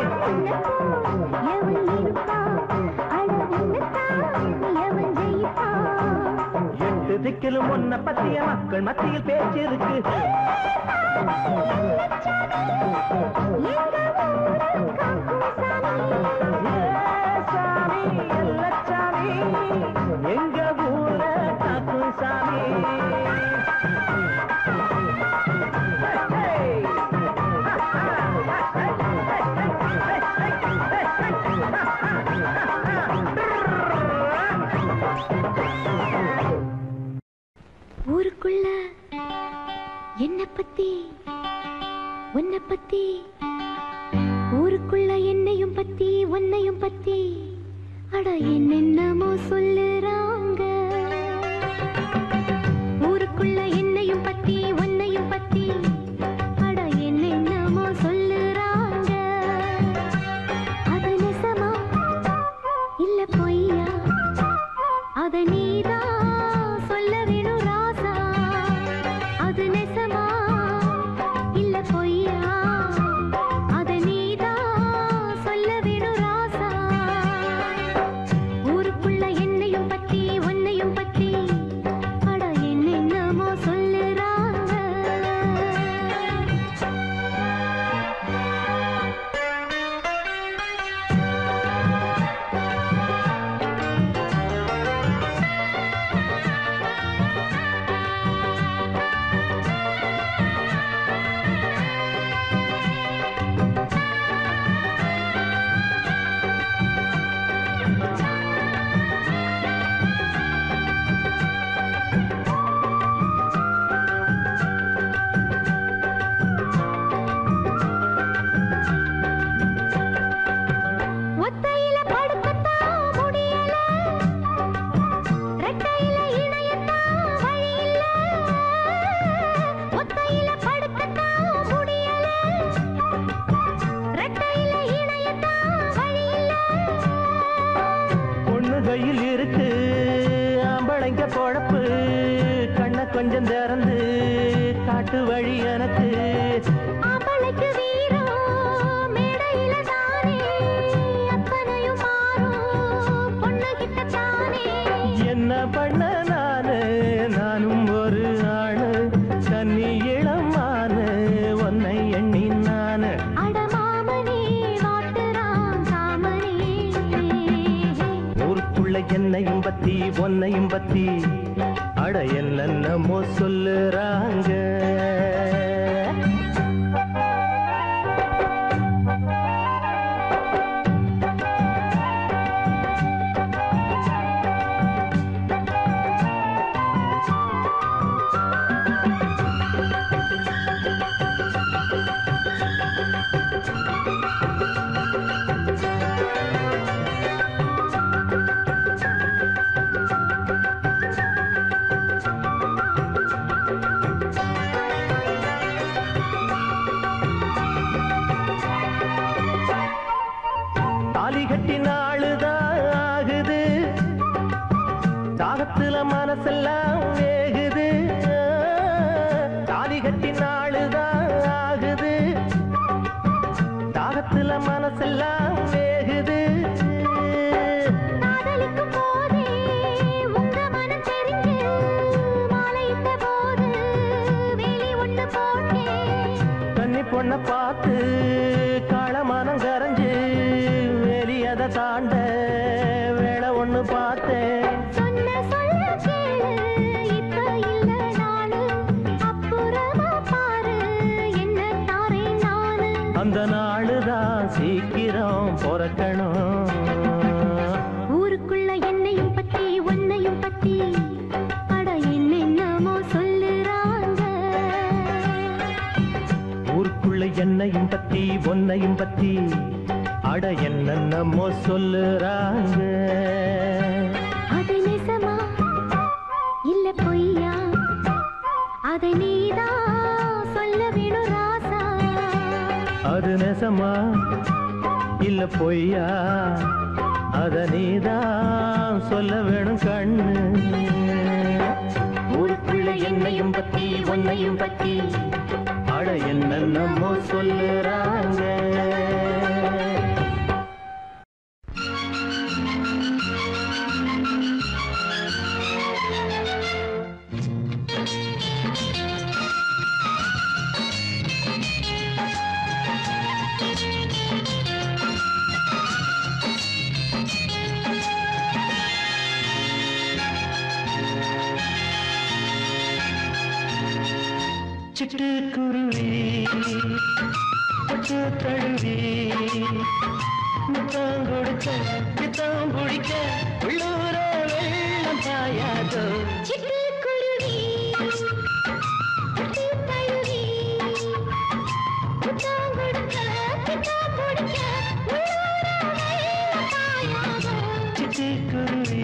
எட்டு திக்கிலும் ஒன்ன பத்திய மக்கள் மத்தியில் பேச்சு இருக்கு ஏ சாமி எல்லச்சாமி எங்க ஊர காக்கும் சாமி ஊருக்குள்ள என்ன பத்தி உன்னை பத்தி ஊருக்குள்ள என்னையும் பத்தி உன்னையும் பத்தி அட என்னென்னமோ சொல்லுறாங்க ஊருக்குள்ள என்னையும் பத்தி உன்னையும் பத்தி அட என்னென்னமோ சொல்லுறாங்க அது நெசமா இல்ல பொய்யா அத நீதான் சொல்ல வேணும் ராசா அது நெசமா இல்ல பொய்யா அத நீதான் சொல்ல வேணும் ராசா ஊருக்குள்ள என்னையும் பத்தி உன்னையும் பத்தி அட என்னென்னமோ சொல்லுறாங்க ஒத்தையில படுக்கத்தான் முடியல ரெட்டையில இணையத்தான் வழி இல்ல ஒத்தையில படுக்கத்தான் முடியல ரெட்டையில இணையத்தான் வழி இல்ல பொண்ணு கையில் இருக்கு ஆம்பளைங்க பொழப்பு கண்ண கொஞ்சம் திறந்து காட்டு வழி எனக்கு அவளுக்கு வீரம் மேடையில தானே அத்தனையும் மாறும் பொண்ணுகிட்ட தானே என்ன பண்ண நானு நானும் ஒரு ஆணு தண்ணி இளமானு உன்னை எண்ணி நானு அடமாமனே வாட்டுறான் காமனே ஊருக்குள்ள என்னையும் பத்தி உன்னையும் பத்தி அட என்னென்னமோ சொல்லுறாங்க தாலி கட்டி நாளுதான் ஆகுது தாகத்துல மனசெல்லாம் வேகுது தாலி கட்டி நாளுதான் ஆகுது தாகத்துல மனசெல்லாம் வேகுது காதலிக்கும் போதே உங்க மனம் தெரிஞ்சு மாலையிட்ட போது வேலி ஒண்ணு போட்டேன் கன்னி பொண்ண பார்த்து காளமானம் கரைஞ்சு வெளியத தாண்ட வேலை ஒண்ணு பார்த்தேன் சொன்ன சொல்ல கேளு இப்ப இல்ல நானு அப்புறமா பாரு என்ன தாரேன் நானு அந்த நாளுதான் சீக்கிரம் பிறக்கணும் ஊருக்குள்ள என்னையும் பத்தி உன்னையும் பத்தி என்னையும் பத்தி ஒன்னையும் பத்தி அட என்னென்னமோ சொல்லுறாங்க அது நிசமா இல்ல பொய்யா அதை நீதான் சொல்ல வேணும் ராசா அது நெசமா இல்ல பொய்யா அத நீதான் சொல்ல வேணும் கண்ணு ஊருக்குள்ள என்னையும் பத்தி ஒன்னையும் பத்தி அட என்னென்னமோ சொல்லுறாங்க சிட்டுக்குருவி பட்டு தழுவி முத்தம் கொடுக்க பித்தம் பிடிக்க உள்ளூர வெள்ளம் பாயாதோ சிட்டுக்குருவி பட்டு தழுவி முத்தம் கொடுக்க பித்தம் பிடிக்க உள்ளூர வெள்ளம் பாயாதோ. சிட்டுக்குருவி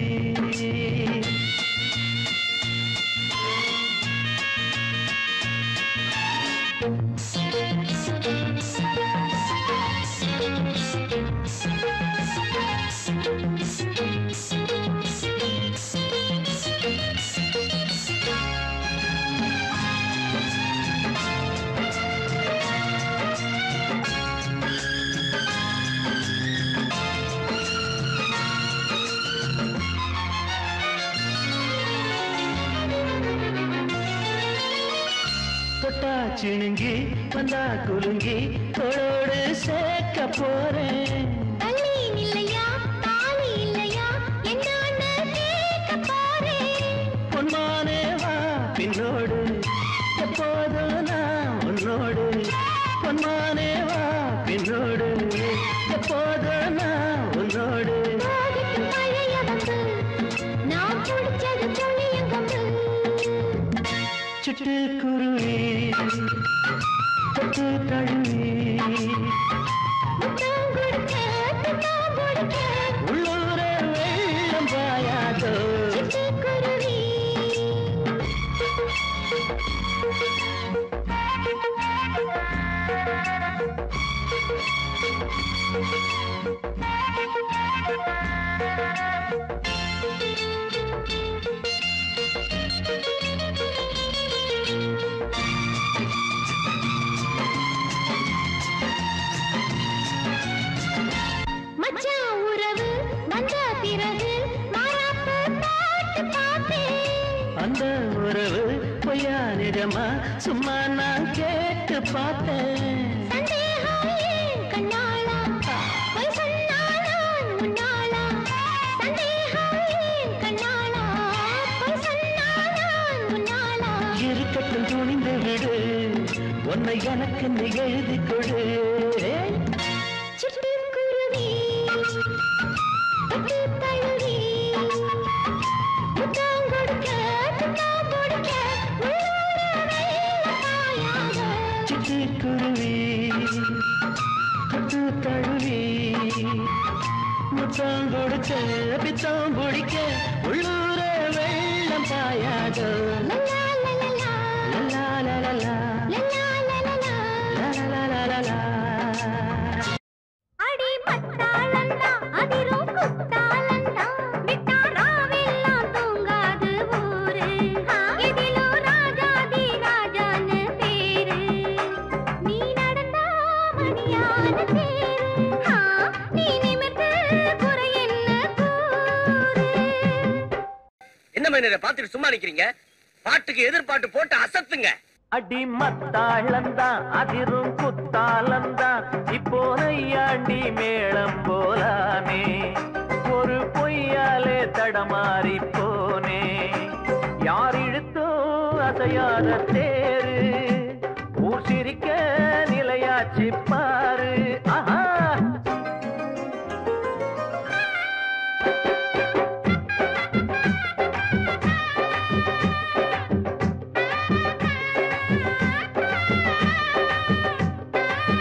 தொட்டா சிணுங்கி வந்தா குலுங்கி தோளோடு சேர்க்க போறேன் தள்ளி நில்லையா தாலி இல்லையா என்னான்னு கேட்க போறேன் பொன்மானே வா பின்னோடு எப்போதும் நான் உன்னோடு பொன்மானே வா பின்னோடு எப்போதும் நான் உன்னோடு போகட்டும் பழைய வந்து நான் பிடிச்சது சொல்லியங்கம்பு சிட்டுக்குருவி தொட்டு தழுவி முத்தம் கொடுக்க பித்தம் கொடுக்க உள்ளூர வெள்ளம் பாயாதோ சிட்டுக்குருவி மச்சான் உறவு வந்த பிறகு மாறாப்பு பாட்டு பார்த்தேன் அந்த உறவு பொய்யா நிஜமா சும்மா நான் கேட்டு பார்த்தேன் சந்தேகம் ஏன் கண்ணாளா பொய் சொன்னா நான் முன்னாளா சந்தேகம் ஏன் கண்ணாளா பொய் சொன்னா நான் முன்னாளா இருக்கட்டும் துணிந்து விடு உன்னை எனக்கு நீ எழுதி கொடு சிட்டுக்குருவி பட்டு தழுவி முத்தம் கொடுக்க முத்தம் கொடுக்க உள்ளூர வெள்ளம் பாயாத சிட்டுக்குருவி தொட்டு தழுவி முத்தம் கொடுக்க பித்தம் பிடிக்க உள்ளூர வெள்ளம் பாயாதோ லலா லலலா லலா லலலா லலா லலலா லலா லலலா அடி பட்டாளந்தா அதிரும் குத்தாளந்தா விட்டா ராவெல்லாம் தூங்காது ஊரு இதிலும் ராஜாதி ராஜான்னு பேரு நீ நடந்தா மணியான தேரு ஆ, நீ நிமிர்ந்து குறை என்ன கூறு என்ன மனிதரை பார்த்துட்டு சும்மா நிக்கிறீங்க பாட்டுக்கு எதிர்பாட்டு போட்டு அசத்துங்க அடி மத்தாளந்தான் அதிரும் குத்தாலந்தான் இப்போ நையாண்டி மேளம் போலாமே ஒரு பொய்யாலே தடமாறி போனே யார் இழுத்தும் அசையாத தேரு ஊர் சிரிக்க நிலையாச்சு பாரு ஆஹா ஆ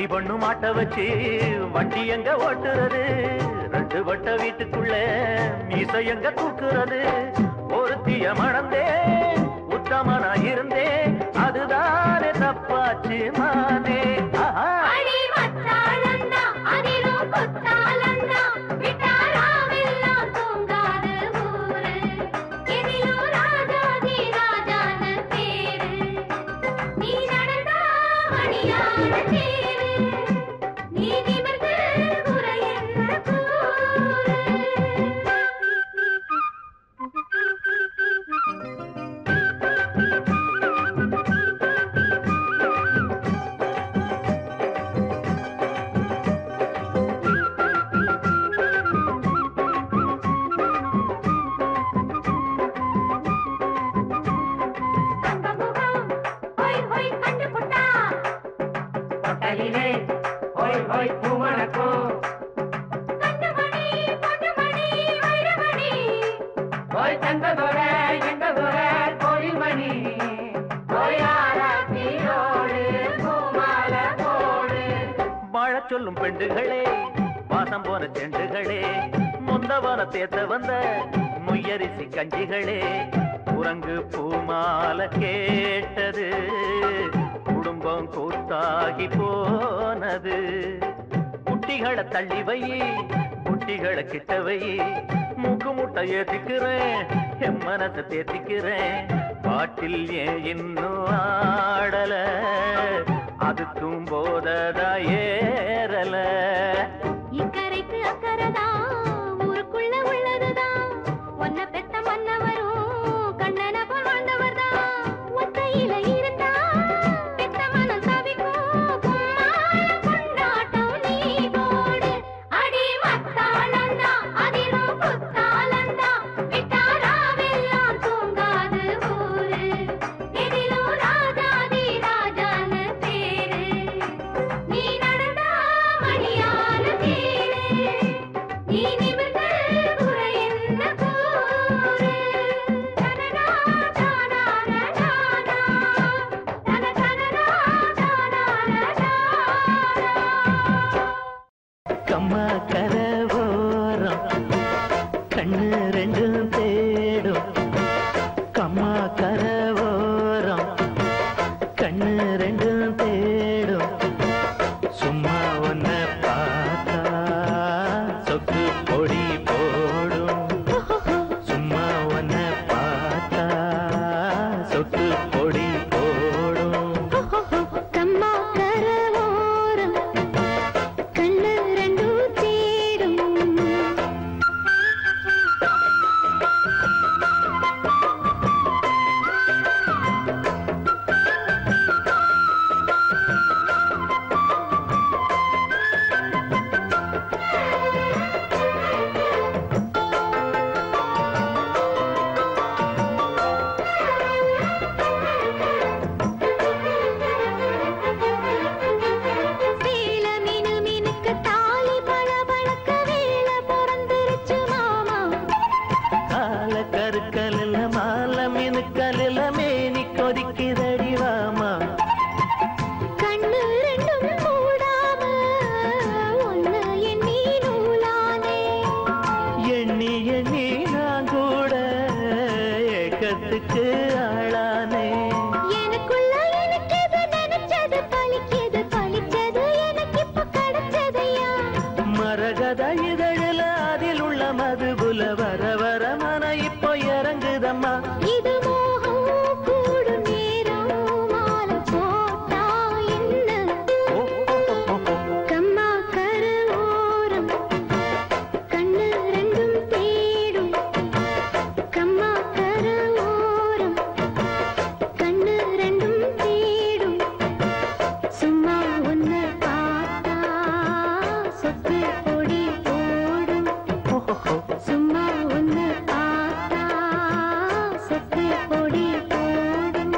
வண்டி பொண்ணு மாட்ட வச்சு வண்டி எங்க ஓட்டுறது ரெண்டு வட்ட வீட்டுக்குள்ள மீசை எங்க தூக்குறது ஒருத்திய மணந்தே உத்தமனா இருந்தே அதுதானே தப்பாச்சு மானே ஆஹா. அடி மத்தாளந்தா அதிலும் புத்தாளந்தா விட்டாராவெல்லாம் தூங்காத ஊரு எதிலும் ராஜாதி ராஜான பேரு நீ நடந்தா மணியான தேரு நீ நிமிர்ந்து குறையென்ன தங்கமுகம் ஹொய் ஹொய் கண்டு புட்டா தொட்டலிலே ஹோய் ஹோய் பூமணக்கும் கண்டுமணி பொன்னுமணி வைரமணி ஹோய் தங்கதொர எங்கதொர கோயில் மணி ஹோயாரத்தியோடு பூமால போடு வாழ சொல்லும் பெண்டுகளே வாசம் போன செண்டுகளே முந்த வர தேத்த வந்த முயரிசி கஞ்சிகளே குரங்கு பூமால கேட்டது குடும்பம் கூத்தாகி போனது குட்டிகளை தள்ளி வை குட்டிகளை கிட்ட வை மூக்கு முட்டை ஏத்திக்கிறேன் என் மனசை தேத்திக்கிறேன் பாட்டில் ஏன் இன்னும் ஆடல அதுக்கும் போததா ஏறல இக்கரைக்கு அக்கறதா ஊருக்குள்ள உள்ளதுதான் ஒன்ன பெத்த மன்னவரும் கண்ணன போல் வாழ்ந்தவர்தான் ஒத்தையில இருந்தா பெத்த மனம் தவிக்கும் கும்மாள கொண்டாட்டம் நீ போடு அடி மத்தாளந்தா அதிலும் புத்தாளந்தா விட்டாராவெல்லாம் தூங்காது ஊரு எதிலும் ராஜாதி ராஜான பேரு நீ நடந்தா மணியான தேரு நீ நிமிர்ந்து குறையென்ன கூறு தனனா தானான தானா தன தனனா தானான தானா கம்மா கரவோரம் கண்ணு ரெண்டும் தேடும் கம்மா கரவோரம் கண்ணு ரெண்டும் தேடும் சும்மா ஒன்ன பார்த்தா சொக்கு பொடி போடும் சும்மா ஒன்ன பார்த்தா சொக்கு பொடி போடும் கம்மா கரவோரம் கண்ணு ரெண்டும் தேடும் சேல மீனு மீனுக்கு தாலி பழ பழக்க வேல பிறந்துருச்சு மாமா கால கருக்கலில் மால மினுக்கலில் மேனி கொதிக்குதடி வாமா கண்ணு ரெண்டும் மூடாம ஒன்னு எண்ணி நூலானே எண்ணி எண்ணி நான் கூட ஏக்கத்துக்கு ஆளானே எனக்குள்ள எனக்கு எது நினைச்சது பழிக்குது பழிச்சது எனக்கு இப்ப கிடைச்சதையா மரகத இதழில் அதில் உள்ள மதுபுல வர வர மன இப்போ இறங்குதம்மா இது மோகம் கூடும் நேரம் மாலை போட்டா என்ன ஓ, ஓ, ஓ, ஓ, ஓ. கம்மா கரு ஓரம் கண்ணு ரெண்டும் தேடும் கம்மா கரு ஓரம் கண்ணு ரெண்டும் தேடும் சும்மா ஒன்னு பார்த்தா சொத்து பொடி போடும் சும்மா ஒன்னு பார்த்தா சொத்து பொடி போடும்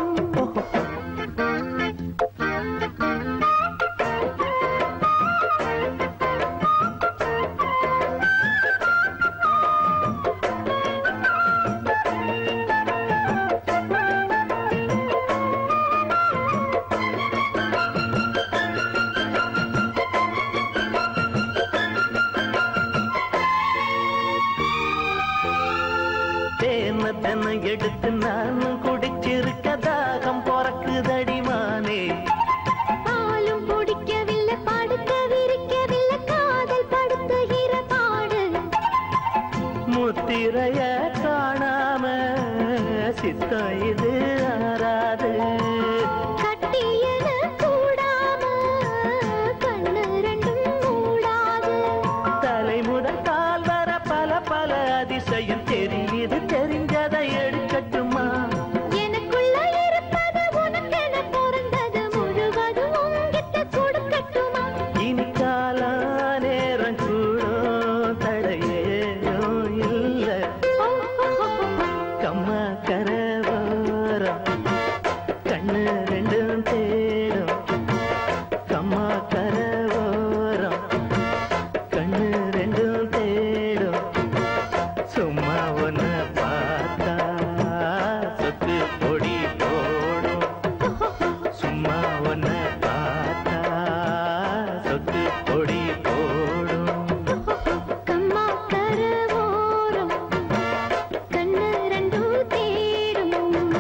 எடுத்து நானும் குடிச்சிருக்க தாகம் பொறக்குதடி மானே பாலும் குடிக்கவில்லை படுக்க விரிக்கவில்லை காதல் படுத்துகிற பாடு முத்திரைய காணாம சித்தம் இது ஆறாது கட்டியன கூடாம கண்ணு ரெண்டும் மூடாது தலை முதல் கால் வர பல பல அதிசயம் தெரியுது தெரிஞ்சதை எடுக்கட்டுமா எனக்குள்ள இருப்பது உனக்கென பிறந்தது முழுவதும் உன்கிட்ட கொடுக்கட்டுமா இனி காலா நேரம் கூடும் தடையேனோ இல்ல ஓ, ஓ, ஓ, ஓ. கம்மா கரவாரம் கண்ணு ரெண்டும் தேடும் கம்மா கரவாரம் கண்ணு ரெண்டும் தேடும் சும்மா ஒன்ன பார்த்தா சொத்து பொடி போடும் சும்மா ஒன்ன பார்த்தா சொத்து பொடி போடும் கம்மா கரவோரம் கண்ணு ரெண்டும் தேடும்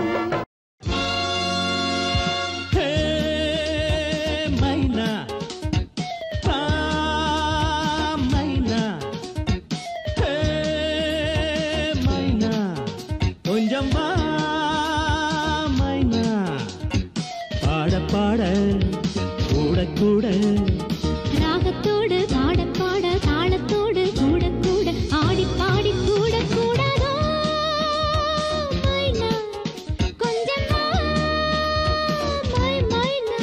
ஹே மைனா பா மைனா ஹே மைனா கொஞ்சம் வா மைனா பாட பாட கூட கூட ராகத்தோடு பாட பாட தாளத்தோடு கூட கூட ஆடி பாடி கூட கூடாதோ மைனா கொஞ்சம் வா, மை மைனா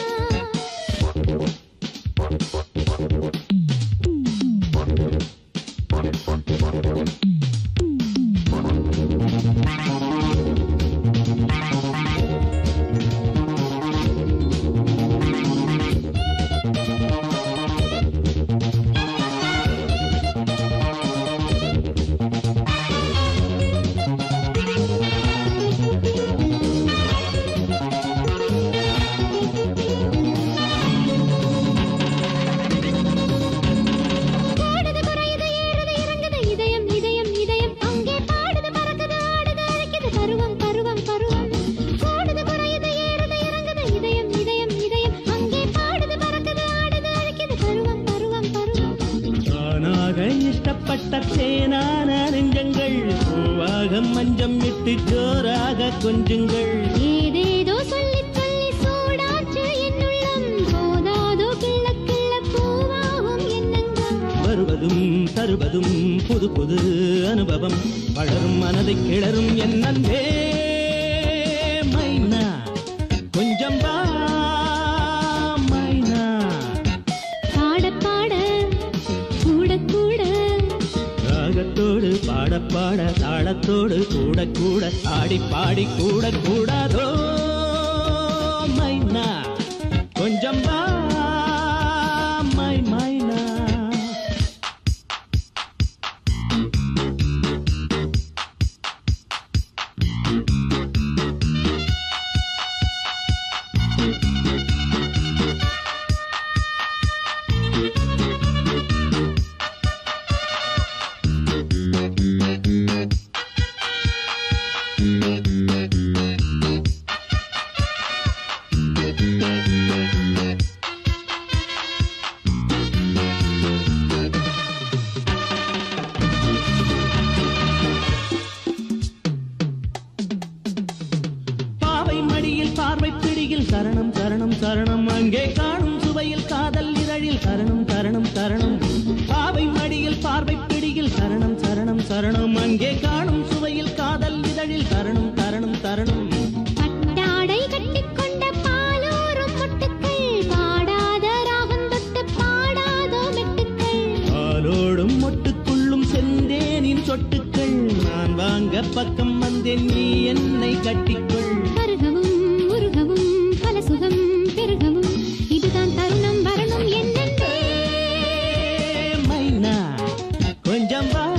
பாடுது குறையுது ஏறுது இறங்குது இதயம் இதயம் இதயம் அங்கே பாடுது பறக்குது ஆடுது அழைக்குது பருவம் பருவம் பருவம் பாடுது குறையுது ஏறுது இறங்குது இதயம் இதயம் இதயம் அங்கே பாடுது பறக்குது ஆடுது அழைக்குது பருவம் பருவம் பருவம் தானாக இஷ்டப்பட்ட தேனான நெஞ்சங்கள் பூவாக மஞ்சம் விட்டு ஜோராக கொஞ்சுங்கள் ஏதேதோ சொல்லி சொல்லி சூடாச்சு என்னுள்ளம் போதாதோ கிள்ள கிள்ள பூவாகும் எண்ணங்கள் வருவதும் தருவதும் புது புது அனுபவம் வளரும் மனதை கிளறும் என் அன்பே மைனா கொஞ்சம் வா மைனா பாட பாட கூட கூட ராகத்தோடு பாட பாட தாளத்தோடு கூட கூட ஆடி பாடி கூட கூடாதோ மைனா கொஞ்சம் வா மை மைனா பாவை மடியில் பார்வை பிடியில் சரணம் சரணம் சரணம் அங்கே காணும் சுவையில் காதல் இதழில் சரணம் சரணம் சரணம் பாவை மடியில் பார்வை பிடியில் சரணம் சரணம் சரணம் அங்கே காணும் சுவையில் காதல் இதழில் சரணம் சரணம் சரணம் பட்டாடை கட்டிக்கொண்ட பாலோரும் மொட்டுக்கள் பாடாத ராகம் தொட்டு பாடாதோ மெட்டுக்கள் பாலோடும் மொட்டுக்குள்ளும் செந்தேனின் சொட்டுக்கள் நான் வாங்க பக்கம் வந்தேன் நீ என்னை கட்டிக்கொள் கருகவும் உருகவும் பல சுகம் பெருகவும் இதுதான் தருணம் வரணும் என்னென்றே மைனா கொஞ்சம் வா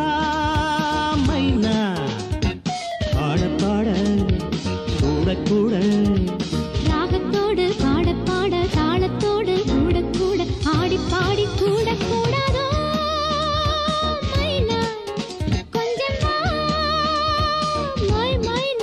மைனா பாட பாட கூட கூட ராகத்தோடு பாட பாட தாளத்தோடு கூட கூட ஆடி பாடி கூட கூடாதோ மைனா கொஞ்சம் வா மை மைனா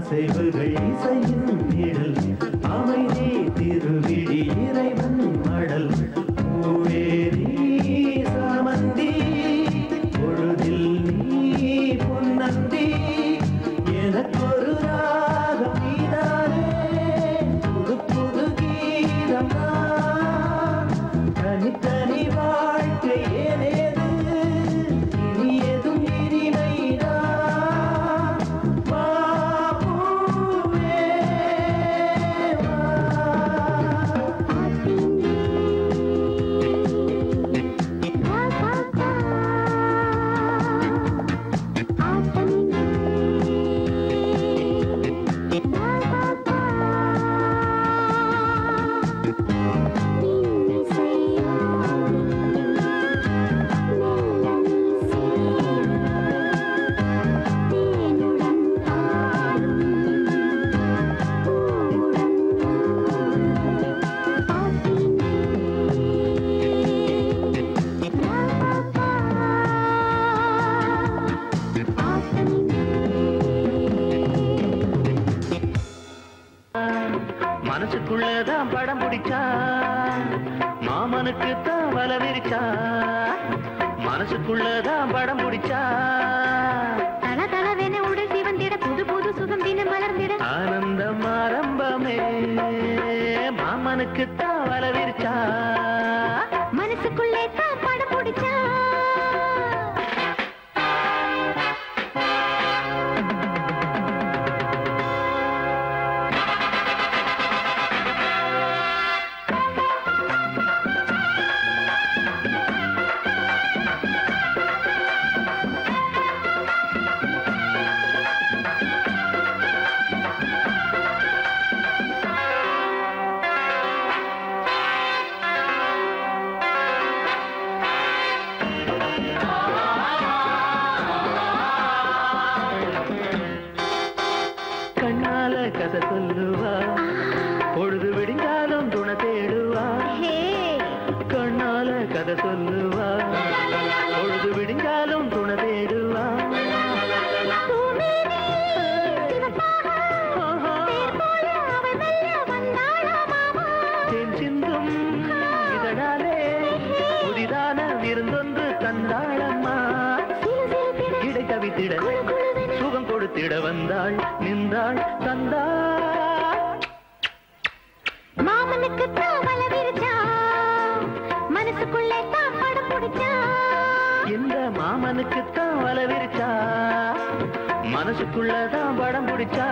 அசைவுகள் இசையின் நிழல் அமைதி திருவிழி இறைவன் மடல் பூவே நீ சாமந்தி பொழுதில் நீ பொன்னந்தி எனக்கொரு ராகம் நீதானே புது புது கீதம் நான் தனித்தனி வாழ்க்கை ஏனேது இனி எதும் இனிமைதான் வா பூவே வா மனசுக்குள்ளதான் படம் பிடிச்சா மாமனுக்கு தான் வல விரிச்சா மனசுக்குள்ளதான் படம் பிடிச்சா தல தலவென உடல் சிவந்திட புது புது சுகம் தினம் மலர்ந்திட ஆனந்தம் ஆரம்பமே மாமனுக்கு தான் வல விரிச்சா மனசுக்குள்ளே தான் படம் பிடிச்சா கண்ணால கதை சொல்லுவா பொழுது விடிஞ்சாலும் துணை தேடுவா ஹே கண்ணால கதை சொல்லுவா பொழுது விடிஞ்சாலும் துணை தேடுவா பூமேனி சிவப்பாக ஆஹா. தேர் போல அவள் மெல்ல வந்தாளா மாமா தேன் சிந்தும் இதழாலே புதிதான விருந்தொன்று தந்தாளம்மா சிலு சிலுத்திட இடை கவித்திட குழு குழுவென சுகம் கொடுத்திட வந்தாள் நின்றாள் தந்தாள் மாமனுக்கு தான் வல விரிச்சா மனசுக்குள்ளே தான் படம் பிடிச்சா இந்த மாமனுக்கு தான் வல விரிச்சா மனசுக்குள்ளதான் படம் பிடிச்சா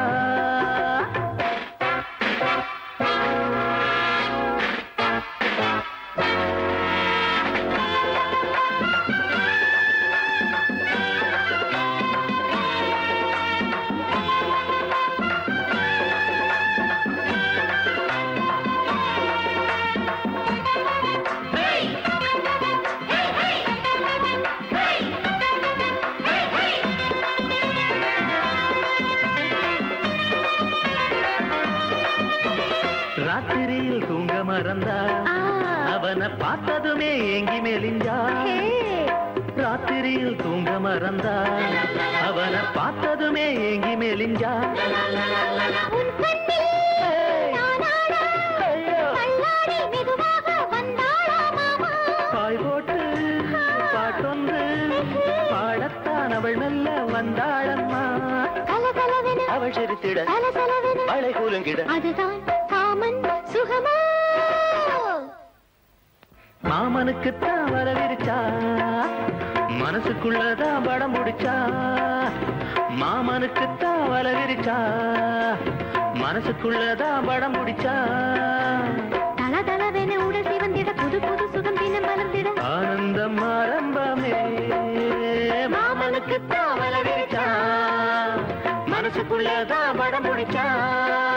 ராத்திரியில் தூங்க மறந்தா ஆ. அவனை பார்த்ததுமே ஏங்கி மெலிஞ்சா ஹே ராத்திரியில் தூங்க மறந்தா அவனை பார்த்ததுமே ஏங்கி மெலிஞ்சா உன் கண்ணில் நானாட ஐயோ, தள்ளாடி மெதுவாக வந்தாளா மாமா பாய் போட்டு பாட்டொன்று பாடத்தான் அவள் மெல்ல வந்தாளம்மா கலகலவென அவள் சிரித்திட சலசலவென மழை கூலுங்கிட அதுதான் காமன் சுகமோ மாமனுக்கு தான் வரவிருச்சா மனசுக்குள்ளதான் படம் முடிச்சா மாமனுக்கு தான் வரவிருச்சா மனசுக்குள்ளதான் படம் முடிச்சா தல தலவென உடல் சிவந்திட புது புது சுகம் தினம் மலர்ந்திட ஆனந்தம் ஆரம்பமே மாமனுக்கு தான் வரவிருச்சா மனசுக்குள்ளதான் படம் முடிச்சா